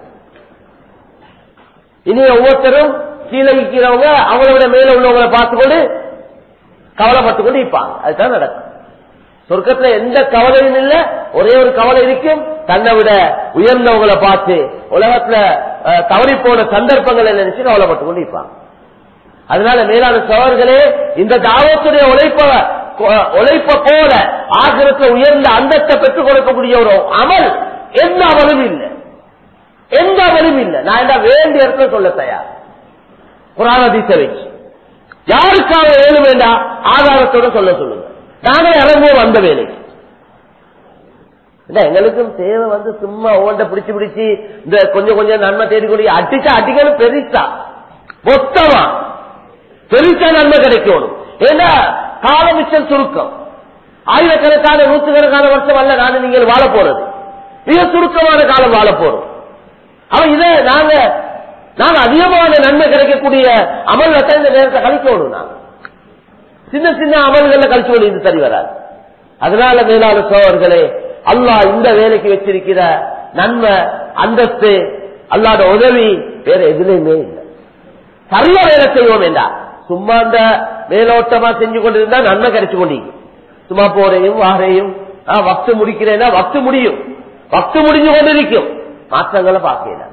இனி ஒவ்வொருத்தரும் கீழே இருக்கிறவங்க அவங்களோட மேல உள்ளவங்களை பார்த்துக்கொண்டு கவலைப்பட்டு கொண்டு இருப்பாங்க அதுதான் நடக்கும் சொர்க்கத்துல எந்த கவலையும் இல்ல ஒரே ஒரு கவலை இருக்கும் தன்னை விட உயர்ந்தவங்களை பார்த்து உலகத்துல தவறி போன சந்தர்ப்பங்களை நினைச்சு கவலைப்பட்டு கொண்டு இருப்பாங்க அதனால மேலான சோழர்களே இந்த தாவத்துடைய உழைப்ப உழைப்ப போல ஆகிரத்துல உயர்ந்த அந்தத்தை பெற்றுக் கொடுக்கக்கூடிய ஒரு அமல் எந்த அமலும் இல்லை எந்த அமலும் இல்லை நான் என்ன வேண்டிய இடத்துல சொல்ல தயார் புராணதீச வச்சு யாருக்காக ஏழு வேண்டாம் ஆதாரத்தோட சொல்ல சொல்லுங்க நானே இறங்குவோம் அந்த வேலைக்கு எங்களுக்கும் தேவை வந்து சும்மா ஓண்ட பிடிச்சு பிடிச்சு இந்த கொஞ்சம் கொஞ்சம் நன்மை தேடி கொடி அடிச்சா அடிக்கணும் பெருசா மொத்தமா பெருசா நன்மை கிடைக்கணும் ஏன்னா காலமிச்சம் சுருக்கம் ஆயிரக்கணக்கான நூற்றுக்கணக்கான வருஷம் அல்ல நானும் நீங்கள் வாழ போறது மிக சுருக்கமான காலம் வாழ போறோம் அவன் இதை நாங்க நாங்க அதிகமான நன்மை கிடைக்கக்கூடிய அமல்ல தான் இந்த நேரத்தை கழிக்கணும் நாங்க சின்ன சின்ன அமல்கள்ல கழிச்சு கொண்டு சரி வராது அதனால மேலான சோழர்களே அல்லாஹ் இந்த வேலைக்கு வச்சிருக்கிற நன்மை அந்தஸ்து அல்லாட உதவி வேற எதுலையுமே இல்லை சரியா வேலை செய்வோம் வேண்டாம் சும்மா அந்த மேலோட்டமா செஞ்சு கொண்டிருந்தா நன்மை கிடைச்சு கொண்டீங்க சும்மா போறையும் வாரையும் வக்து முடிக்கிறேன்னா வக்து முடியும் வக்து முடிஞ்சு கொண்டிருக்கும் மாற்றங்களை பார்க்கல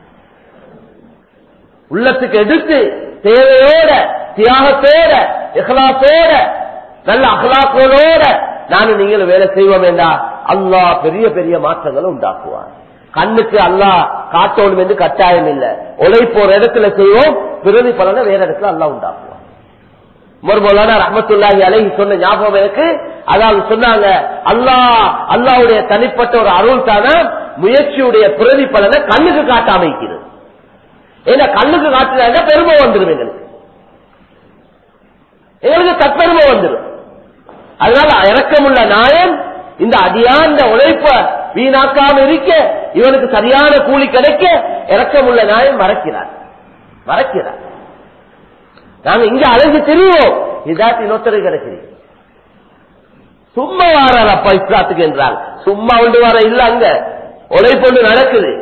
உள்ளத்துக்கு எடுத்து தேவையோட தியாகத்தோட இஹ்லாத்தோட நல்ல அகலாக்கோட நானும் நீங்களும் வேலை செய்வோம் வேண்டாம் அல்லாஹ் பெரிய பெரிய மாற்றங்களை உண்டாக்குவார் கண்ணுக்கு அல்லாஹ் காட்டணும் என்று கட்டாயம் இல்லை உழைப்போற இடத்துல செய்வோம் பிறகு பலனை வேற இடத்துல அல்லாஹ் உண்டாக்குவார் மறுபோலான ரஹமத்துல்லாஹி அலைஹி சொன்ன ஞாபகம் எனக்கு அதாவது சொன்னாங்க அல்லாஹ் அல்லாவுடைய தனிப்பட்ட ஒரு அருள் தானே முயற்சியுடைய பிரதி பலனை கண்ணுக்கு காட்ட அமைக்கிறது ஏன்னா கண்ணுக்கு காட்டினாங்க பெருமை வந்துடும் எங்களுக்கு எங்களுக்கு தற்பெருமை வந்துடும் அதனால இறக்கமுள்ள நாயன் இந்த அடியாண்ட உழைப்ப வீணாக்காம இருக்க இவனுக்கு சரியான கூலி கிடைக்க இறக்கமுள்ள நாயன் மறக்கிறார் மறக்கிறார் நாங்க இங்க அழகு தெரியும் இதாத்தி இன்னொத்தரு கிடைக்கிறீங்க சும்மா வாரார் அப்பா இஸ்லாத்துக்கு என்றால் சும்மா கொண்டு வர இல்ல அங்க உழைப்பொண்டு நடக்குது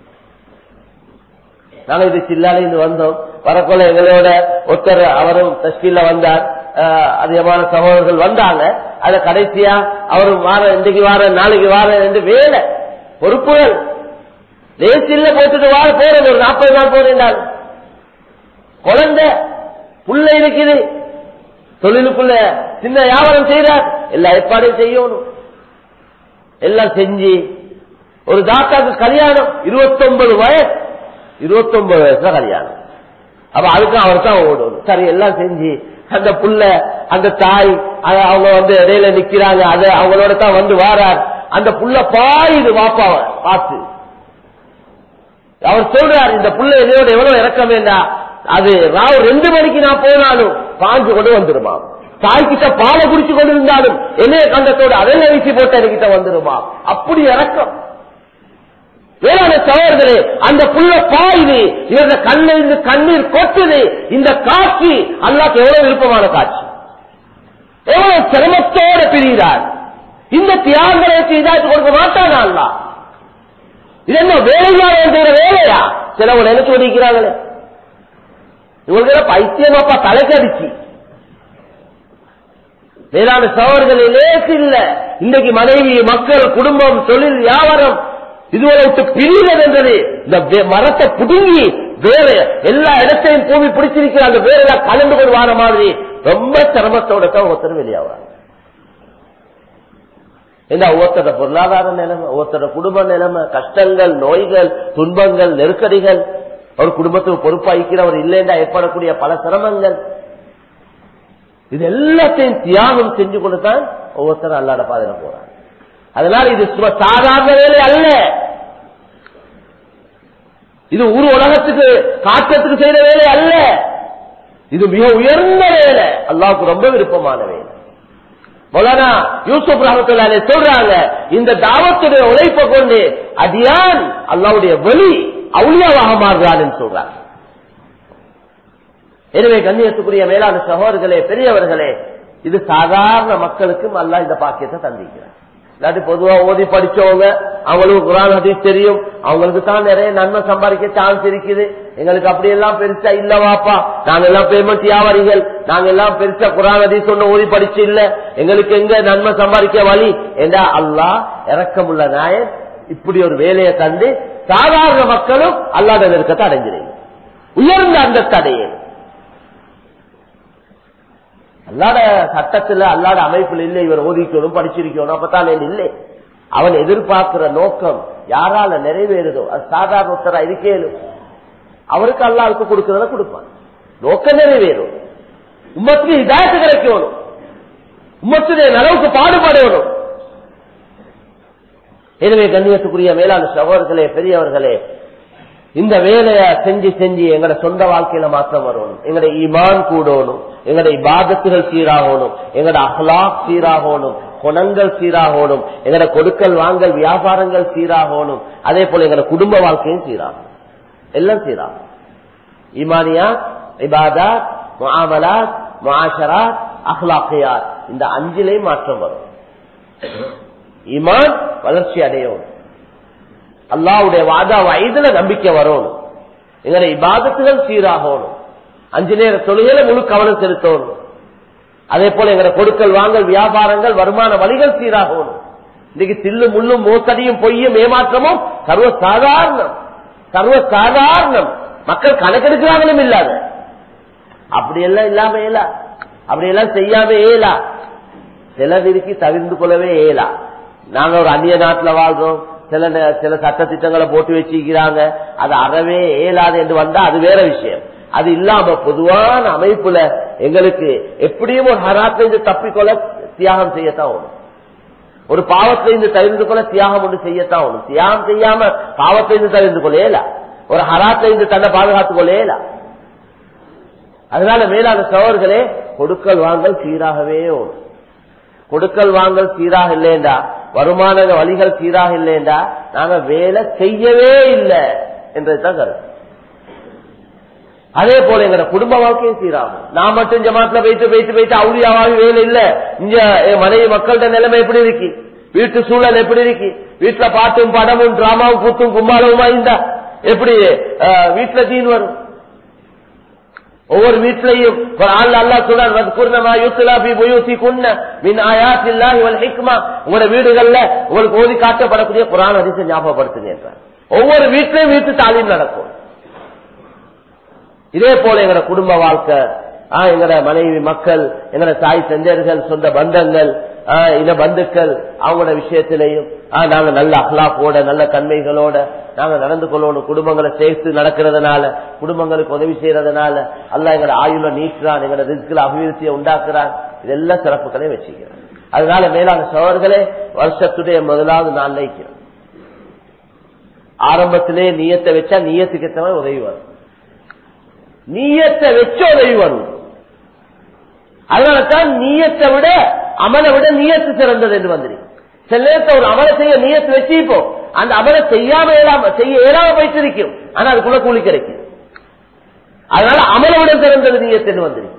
நாங்க இது சில்லால இருந்து வந்தோம் வரக்கொள்ள எங்களோட ஒருத்தர் அவரும் தஸ்கீல்ல வந்தார் அதிகமான சகோதரர்கள் வந்தாங்க அத கடைசியா அவரும் வார இன்றைக்கு வார நாளைக்கு வார என்று வேலை பொறுப்புகள் தேசியில போட்டுட்டு வார போறேன் ஒரு நாற்பது நாள் போறேன் குழந்தை புள்ள இருக்குது தொழிலுக்குள்ள சின்ன வியாபாரம் செய்யறார் எல்லா ஏற்பாடையும் செய்யணும் எல்லாம் செஞ்சு ஒரு தாத்தாக்கு கல்யாணம் இருபத்தி ஒன்பது வயசு இருபத்தி ஒன்பது வயசுல கல்யாணம் அப்ப அதுக்கு அவர் தான் ஓடணும் சரி எல்லாம் செஞ்சு அந்த புள்ள அந்த தாய் அவங்க வந்து இடையில நிக்கிறாங்க அது அவங்களோட தான் வந்து வாரார் அந்த புள்ள பாயுது வாப்பாவ பார்த்து அவர் சொல்றார் இந்த புள்ள என்னோட எவ்வளவு இறக்கம் வேண்டாம் அது ராவ் ரெண்டு மணிக்கு நான் போனாலும் பாஞ்சு கொண்டு வந்துருமா தாய்கிட்ட பாலை குடிச்சு கொண்டு இருந்தாலும் என்னைய கண்டத்தோடு அதெல்லாம் வீசி போட்டு என்கிட்ட வந்துருமா அப்படி இறக்கம் வேளாண் சகோதரே அந்த புள்ள பாயுது இவங்க கண்ணிலிருந்து கண்ணீர் கொட்டுது இந்த காட்சி அல்லாக்கு எவ்வளவு விருப்பமான காட்சி எவ்வளவு சிரமத்தோட பிரிகிறார் இந்த தியாகங்களை இதாச்சு கொடுக்க மாட்டாங்க அல்லா இது என்ன வேலையா செய்யற வேலையா சிலவங்க நினைச்சு கொண்டிருக்கிறாங்களே இவங்க பைத்தியமாப்பா தலைக்கடிச்சு வேளாண் சவர்களே லேசு இல்ல இன்னைக்கு மனைவி மக்கள் குடும்பம் தொழில் வியாபாரம் இதுவரை விட்டு பிரிவது என்றது இந்த மரத்தை புடுங்கி வேற எல்லா இடத்தையும் பூமி பிடிச்சிருக்கிற அந்த வேற எல்லாம் கலந்து கொண்டு வர மாதிரி ரொம்ப சிரமத்தோட தான் ஒருத்தர் வெளியாவாங்க என்ன ஒருத்தர பொருளாதார நிலைமை ஒருத்தர குடும்ப நிலைமை கஷ்டங்கள் நோய்கள் துன்பங்கள் நெருக்கடிகள் ஒரு குடும்பத்துக்கு பொறுப்பாய்க்கிறவர் இல்லைன்னா ஏற்படக்கூடிய பல சிரமங்கள் இது எல்லாத்தையும் தியாகம் செஞ்சு கொண்டு தான் ஒவ்வொருத்தரும் அல்லாட பாதையில போறாங்க அதனால இது சும்மா சாதாரண வேலை அல்ல இது ஊர் உலகத்துக்கு காற்றத்துக்கு செய்யற வேலை அல்ல இது மிக உயர்ந்த வேலை அல்லாவுக்கு ரொம்ப விருப்பமான வேலை மொலானா யூசுப் ரஹமத்துல்லாலே சொல்றாங்க இந்த தாவத்துடைய உழைப்பை கொண்டு அடியான் அல்லாவுடைய வழி அவுளியாவாக மாறுறான்னு சொல்றாங்க எனவே கண்ணியத்துக்குரிய மேலான சகோதரர்களே பெரியவர்களே இது சாதாரண மக்களுக்கும் அல்ல இந்த பாக்கியத்தை தந்திக்கிறார் இல்லாட்டி பொதுவா ஓதி படிச்சவங்க அவங்களுக்கு குரான் ஹதீஸ் தெரியும் அவங்களுக்கு தான் நிறைய நன்மை சம்பாதிக்க சான்ஸ் இருக்குது எங்களுக்கு அப்படி எல்லாம் பெருசா இல்லவாப்பா நாங்க எல்லாம் பேமெண்ட் வியாபாரிகள் நாங்க எல்லாம் பெருசா குரான் ஹதீஸ் ஒண்ணு ஓதி படிச்சு இல்ல எங்களுக்கு எங்க நன்மை சம்பாதிக்க வழி என்றா அல்லா இறக்கமுள்ள நாயன் இப்படி ஒரு வேலையை கண்டு சாதாரண மக்களும் அல்லாத நெருக்கத்தை அடைஞ்சிருங்க உயர்ந்த அந்தஸ்து அடையணும் அல்லாட சட்டத்துல அல்லாட அமைப்புல இல்லை இவர் ஓதிக்கணும் படிச்சிருக்கணும் அப்பதான் இல்லை அவன் எதிர்பார்க்கிற நோக்கம் யாரால நிறைவேறுதோ அது சாதாரண ஒருத்தரா இருக்கேனும் அவருக்கு அல்லாவுக்கு கொடுக்கறத கொடுப்பான் நோக்கம் நிறைவேறும் உம்மத்துக்கு இதாயத்து கிடைக்கணும் உம்மத்துடைய நலவுக்கு பாடுபடணும் எனவே கண்ணியத்துக்குரிய மேலான சகோதரர்களே பெரியவர்களே இந்த வேலையை செஞ்சு செஞ்சு எங்கட சொந்த வாழ்க்கையில மாற்றம் வரணும் எங்கட ஈமான் கூடணும் எங்கட இபாதத்துகள் சீராகணும் எங்கட அஹ்லாக் சீராகணும் குணங்கள் சீராகணும் எங்கட கொடுக்கல் வாங்கல் வியாபாரங்கள் சீராகணும் அதே போல எங்கட குடும்ப வாழ்க்கையும் சீராகும் எல்லாம் சீராகும் ஈமானியா இபாதாத் முஆமலாத் முஆஷராத் அஹ்லாக்கியாத் இந்த அஞ்சிலையும் மாற்றம் வரும் ஈமான் வளர்ச்சி அடையணும் அல்லாவுடைய வாதா வயதுல நம்பிக்கை வரணும் எங்களை இபாதத்துகள் சீராகணும் அஞ்சு நேர தொழுகையில முழு கவனம் செலுத்தணும் அதே போல எங்களை கொடுக்கல் வாங்கல் வியாபாரங்கள் வருமான வழிகள் சீராகணும் இன்னைக்கு தில்லு முள்ளும் மோசடியும் பொய்யும் ஏமாற்றமும் சர்வ சாதாரணம் சர்வ சாதாரணம் மக்கள் கணக்கெடுக்கிறாங்களும் இல்லாத அப்படியெல்லாம் இல்லாம ஏலா அப்படியெல்லாம் செய்யாம ஏலா சிலவிற்கு தவிர்ந்து கொள்ளவே ஏலா நாங்க ஒரு அந்நிய நாட்டுல வாழ்றோம் சில நே- சில சட்ட திட்டங்களை போட்டு வச்சிருக்கிறாங்க அது அறவே இயலாது என்று வந்தா அது வேற விஷயம் அது இல்லாம பொதுவான அமைப்புல எங்களுக்கு எப்படியும் ஒரு ஹராத்திலிருந்து தப்பிக்கொள்ள தியாகம் செய்யத்தான் ஒண்ணும் ஒரு பாவத்திலிருந்து தவிர்த்து கொள்ள தியாகம் ஒன்று செய்யத்தான் ஒண்ணும் தியாகம் செய்யாம பாவத்திலிருந்து தவிர்த்து கொள்ள இயலா ஒரு ஹராத்திலிருந்து தன்னை பாதுகாத்துக் கொள்ள இயலா அதனால மேலான சவர்களே கொடுக்கல் வாங்கல் சீராகவே ஒன்று கொடுக்கல் வாங்கல் சீராக இல்லைண்டா வருமான வழிகள் சீராக இல்லைண்டா நாங்க வேலை செய்யவே இல்லை என்றதுதான் கருத்து அதே போல எங்க குடும்ப வாழ்க்கையும் சீராகும் நான் மட்டும் ஜமாத்துல போயிட்டு போயிட்டு போயிட்டு அவுரியாவாக வேலை இல்ல இங்க என் மனைவி மக்கள்கிட்ட நிலைமை எப்படி இருக்கு வீட்டு சூழல் எப்படி இருக்கு வீட்டுல பாட்டும் படமும் டிராமாவும் கூத்தும் கும்மாளவுமா இருந்தா எப்படி அஹ், வீட்டுல தீன் வரும் ஒவ்வொரு வீட்டிலையும் ஒரு ஆள் அல்லா சொல்றார் வத்குர்னமா யுத்லா ஃபீ புயூத்திகுன்ன மின் ஆயாத்தில்லாஹி வல் ஹிக்மா உங்களோட வீடுகள்ல உங்களுக்கு ஓதி காட்டப்படக்கூடிய குர்ஆன் ஹதீஸை ஞாபகப்படுத்துங்க என்றார் ஒவ்வொரு வீட்டிலையும் வீட்டு தாலீம் நடக்கும் இதே போல எங்களோட குடும்ப வாழ்க்கை ஆஹ் எங்களோட மனைவி மக்கள் எங்களோட தாய் தந்தையர்கள் சொந்த பந்தங்கள் ஆஹ் இன பந்துக்கள் அவங்களோட விஷயத்திலையும் ஆஹ் நாங்க நல்ல அஹ்லாக்கோட நல்ல தன்மைகளோட நாங்க நடந்து கொள்ளணும் குடும்பங்களை சேர்த்து நடக்கிறதுனால குடும்பங்களுக்கு உதவி செய்யறதுனால அல்லாஹ் எங்களோட ஆயுள நீக்கிறான் எங்களோட ரிஸ்கில் அபிவிருத்தியை உண்டாக்குறான் இதெல்லாம் சிறப்புகளையும் வச்சுக்கிறேன் அதனால மேலான சவர்களே வருஷத்துடைய முதலாவது நாள் நினைக்கிறோம் ஆரம்பத்திலே நீயத்தை வச்சா நீயத்துக்கு ஏற்ற மாதிரி உதவி வரும் நீயத்தை வச்சு உதவி வரும் அதனாலதான் நீயத்தை விட அமலை விட நீயத்து சிறந்தது என்று வந்துருக்கு சில நேரத்தை ஒரு அமலை செய்ய நீயத்து வச்சுப்போ அந்த அமலை செய்யாம இயலாம செய்ய இயலாம போயிட்டு இருக்கும் ஆனா அதுக்குள்ள கூலி கிடைக்கும் அதனால அமலை விட சிறந்தது நீயத்து என்று வந்துருக்கு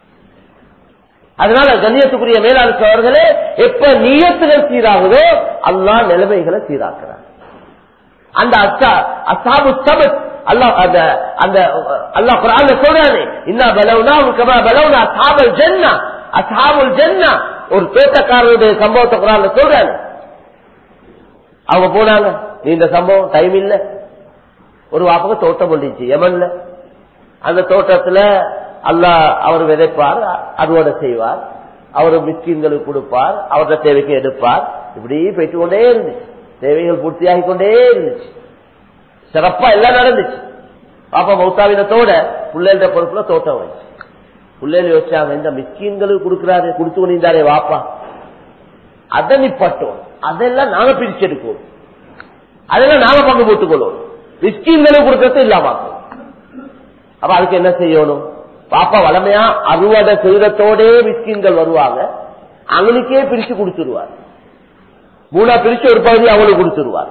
அதனால கண்ணியத்துக்குரிய மேலாளர் சோழர்களே எப்ப நீயத்துகள் சீராகுதோ அல்லாஹ் நிலைமைகளை சீராக்குறார் அந்த அச்சா அசாபு சபத் அல்லாஹ் அந்த அந்த அல்லாஹ் குர்ஆன்ல சொல்றானே இன்னா பலவுனா கமா பலவுனா அஸ்ஹாபுல் ஜன்னah அஸ்ஹாபுல் ஜன்னah ஒரு தோட்டக்காரருடைய சம்பவத்தை குர்ஆன்ல சொல்றானே அவங்க போனாங்க நீ இந்த சம்பவம் டைம் இல்ல ஒரு வாப்பக தோட்டம் ஒண்டிச்சு யமன்ல அந்த தோட்டத்துல அல்லாஹ் அவர் விதைப்பார் அறுவடை செய்வார் அவர் மிஸ்கின்களுக்கு கொடுப்பார் அவருடைய தேவைக்கு எடுப்பார் இப்படி போயிட்டு கொண்டே இருந்துச்சு தேவைகள் பூர்த்தியாகி கொண்டே இருந்துச்சு சிறப்பா எல்லாம் நடந்துச்சு பாப்பா மௌத்தாவினத்தோட பிள்ளைகள பொறுப்புல தோட்டம் வச்சு பிள்ளைகள் யோசிச்சாங்க இந்த மிஸ்கின்களுக்கு கொடுக்கிறாரு கொடுத்து கொண்டிருந்தாரே வாப்பா அதை நிப்பட்டோம் அதெல்லாம் நாங்க பிரிச்சு எடுப்போம் அதெல்லாம் நாங்க பங்கு போட்டுக் கொள்வோம் மிஸ்கின்களுக்கு கொடுக்கறது இல்லாம அப்ப அதுக்கு என்ன செய்யணும் பாப்பா வளமையா அறுவடை செய்தத்தோடே மிஸ்கின்கள் வருவாங்க அவனுக்கே பிரிச்சு கொடுத்துருவார் மூணா பிரிச்சு ஒரு பகுதி அவங்களுக்கு கொடுத்துருவார்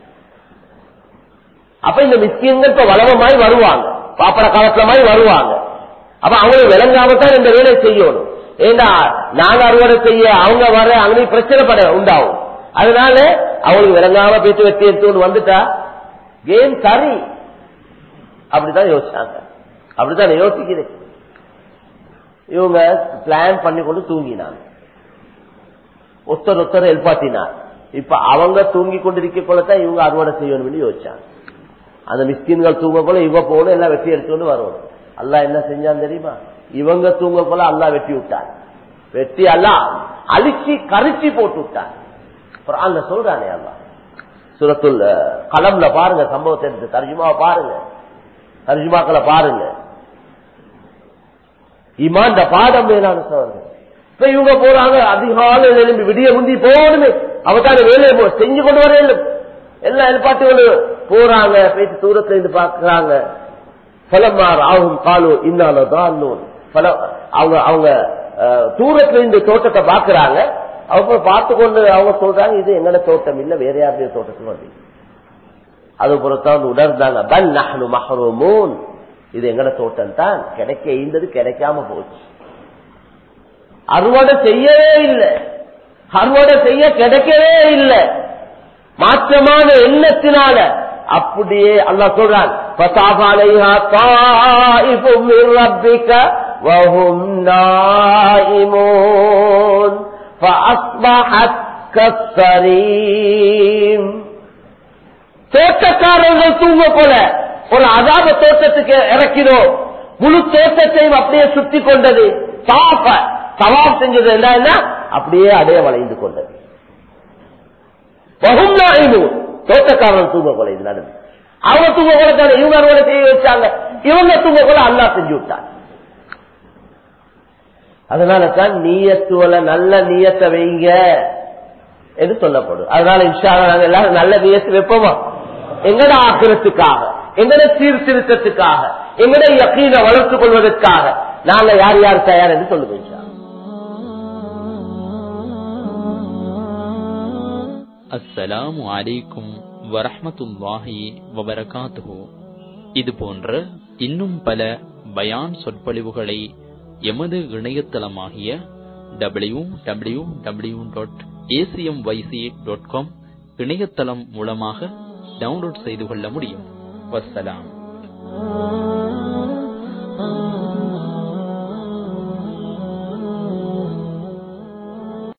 அப்ப இந்த மிஸ்கின்கள் இப்ப வளமமாய் வருவாங்க பாப்பட காலத்துல மாதிரி வருவாங்க அப்ப அவங்களுக்கு விளங்காமத்தான் இந்த வேலையை செய்யணும் ஏண்டா நாங்க அறுவடை செய்ய அவங்க வர அவங்களுக்கு பிரச்சனை பட உண்டாகும் அதனால அவங்களுக்கு விளங்காம பேச்சு வெட்டி எடுத்து வந்துட்டா கேம் சரி அப்படிதான் யோசிச்சாங்க அப்படித்தான் யோசிக்கிறேன் இவங்க பிளான் பண்ணி கொண்டு தூங்கினாங்க ஒருத்தர் ஒருத்தர் எழுப்பாட்டினார் இப்ப அவங்க தூங்கி கொண்டிருக்க போலத்தான் இவங்க அறுவடை செய்யணும்னு யோசிச்சாங்க அந்த மிஸ்கின்கள் தூங்க போல இவ போகணும் எல்லாம் வெட்டி எடுத்துட்டு வரணும் அல்லாஹ் என்ன செஞ்சான் தெரியுமா இவங்க தூங்க போல அல்லாஹ் வெட்டி விட்டான் வெட்டி அல்லாஹ் அழிச்சு கரிச்சி போட்டு விட்டான் குர்ஆன்ல சொல்றானே அல்லாஹ் சூரத்துல் கலம்ல பாருங்க சம்பவத்தை எடுத்து தர்ஜுமாவை பாருங்க தர்ஜுமாக்களை பாருங்க இமாண்ட பாடம் மேலான சோழர்கள் இப்ப இவங்க போறாங்க அதிகாலையில் எழும்பி விடிய முந்தி போகணுமே அவதான வேலையை போ- செஞ்சு கொண்டு வர எல்லாம் எழுப்பாட்டு கொண்டு போறாங்க போயிட்டு தூரத்துல இருந்து பாக்குறாங்க பலமார் ஆகும் காலு இன்னாலதான் பல அவங்க அவங்க அஹ், தூரத்துல இருந்து தோட்டத்தை பாக்குறாங்க அவங்க பார்த்து கொண்டு அவங்க சொல்றாங்க இது எங்கட தோட்டம் இல்ல வேற யாருடைய தோட்டத்துக்கு வந்து அது பொறுத்தான் உணர்ந்தாங்க பல் நஹ்னு மஹ்ரூமூன் இது எங்கட தோட்டம் தான் கிடைக்க இருந்தது கிடைக்காம போச்சு அறுவடை செய்யவே இல்லை அறுவடை செய்ய கிடைக்கவே இல்லை மாற்றமான எண்ணத்தினால அப்படியே அல்லாஹ் சொல்றான் فَطَافَ عَلَيْهَا طَائِفٌ مِّن رَّبِّكَ وَهُمْ نَائِمُونَ فَأَصْبَحَتْ كَالصَّرِيمِ தோட்டக்காரர்கள் தூங்க போல ஒரு அதாப தோட்டத்துக்கு இறக்கினோம் முழு தோட்டத்தையும் அப்படியே சுத்தி கொண்டது தாப்ப தவாப் செஞ்சது என்ன அப்படியே அடைய வளைந்து கொண்டது வகும் நாயிமும் தோட்டக்காரன் தூங்க போல இது நடந்து அவங்க தூங்க போல தானே இவங்க அறுவடை செய்ய வச்சாங்க இவங்க தூங்க போல அல்லா செஞ்சு விட்டாங்க அதனால தான் நீயத்துவல நல்ல நீயத்தை வைங்க என்று சொல்லப்படும் அதனால இன்ஷா அல்லாஹ் நாங்க எல்லாரும் நல்ல நீயத்து வைப்போமா எங்கட ஆக்கிரத்துக்காக எங்கட சீர்திருத்தத்துக்காக எங்கட யக்கீனை வளர்த்துக் கொள்வதற்காக நாங்க யார் யார் தயார் என்று சொல்லுங்க இன்ஷா அல்லாஹ். அஸ்ஸலாமு அலைக்கும் வரஹ்மத்துல்லாஹி வபரகாத்துஹு இது போன்ற இன்னும் பல பயான் சொற்பொழிவுகளை எமது இணையதளமாகிய W W W dot ACM YC dot com இணையதளம் மூலமாக டவுன்லோட் செய்து கொள்ள முடியும் வஸ்ஸலாம்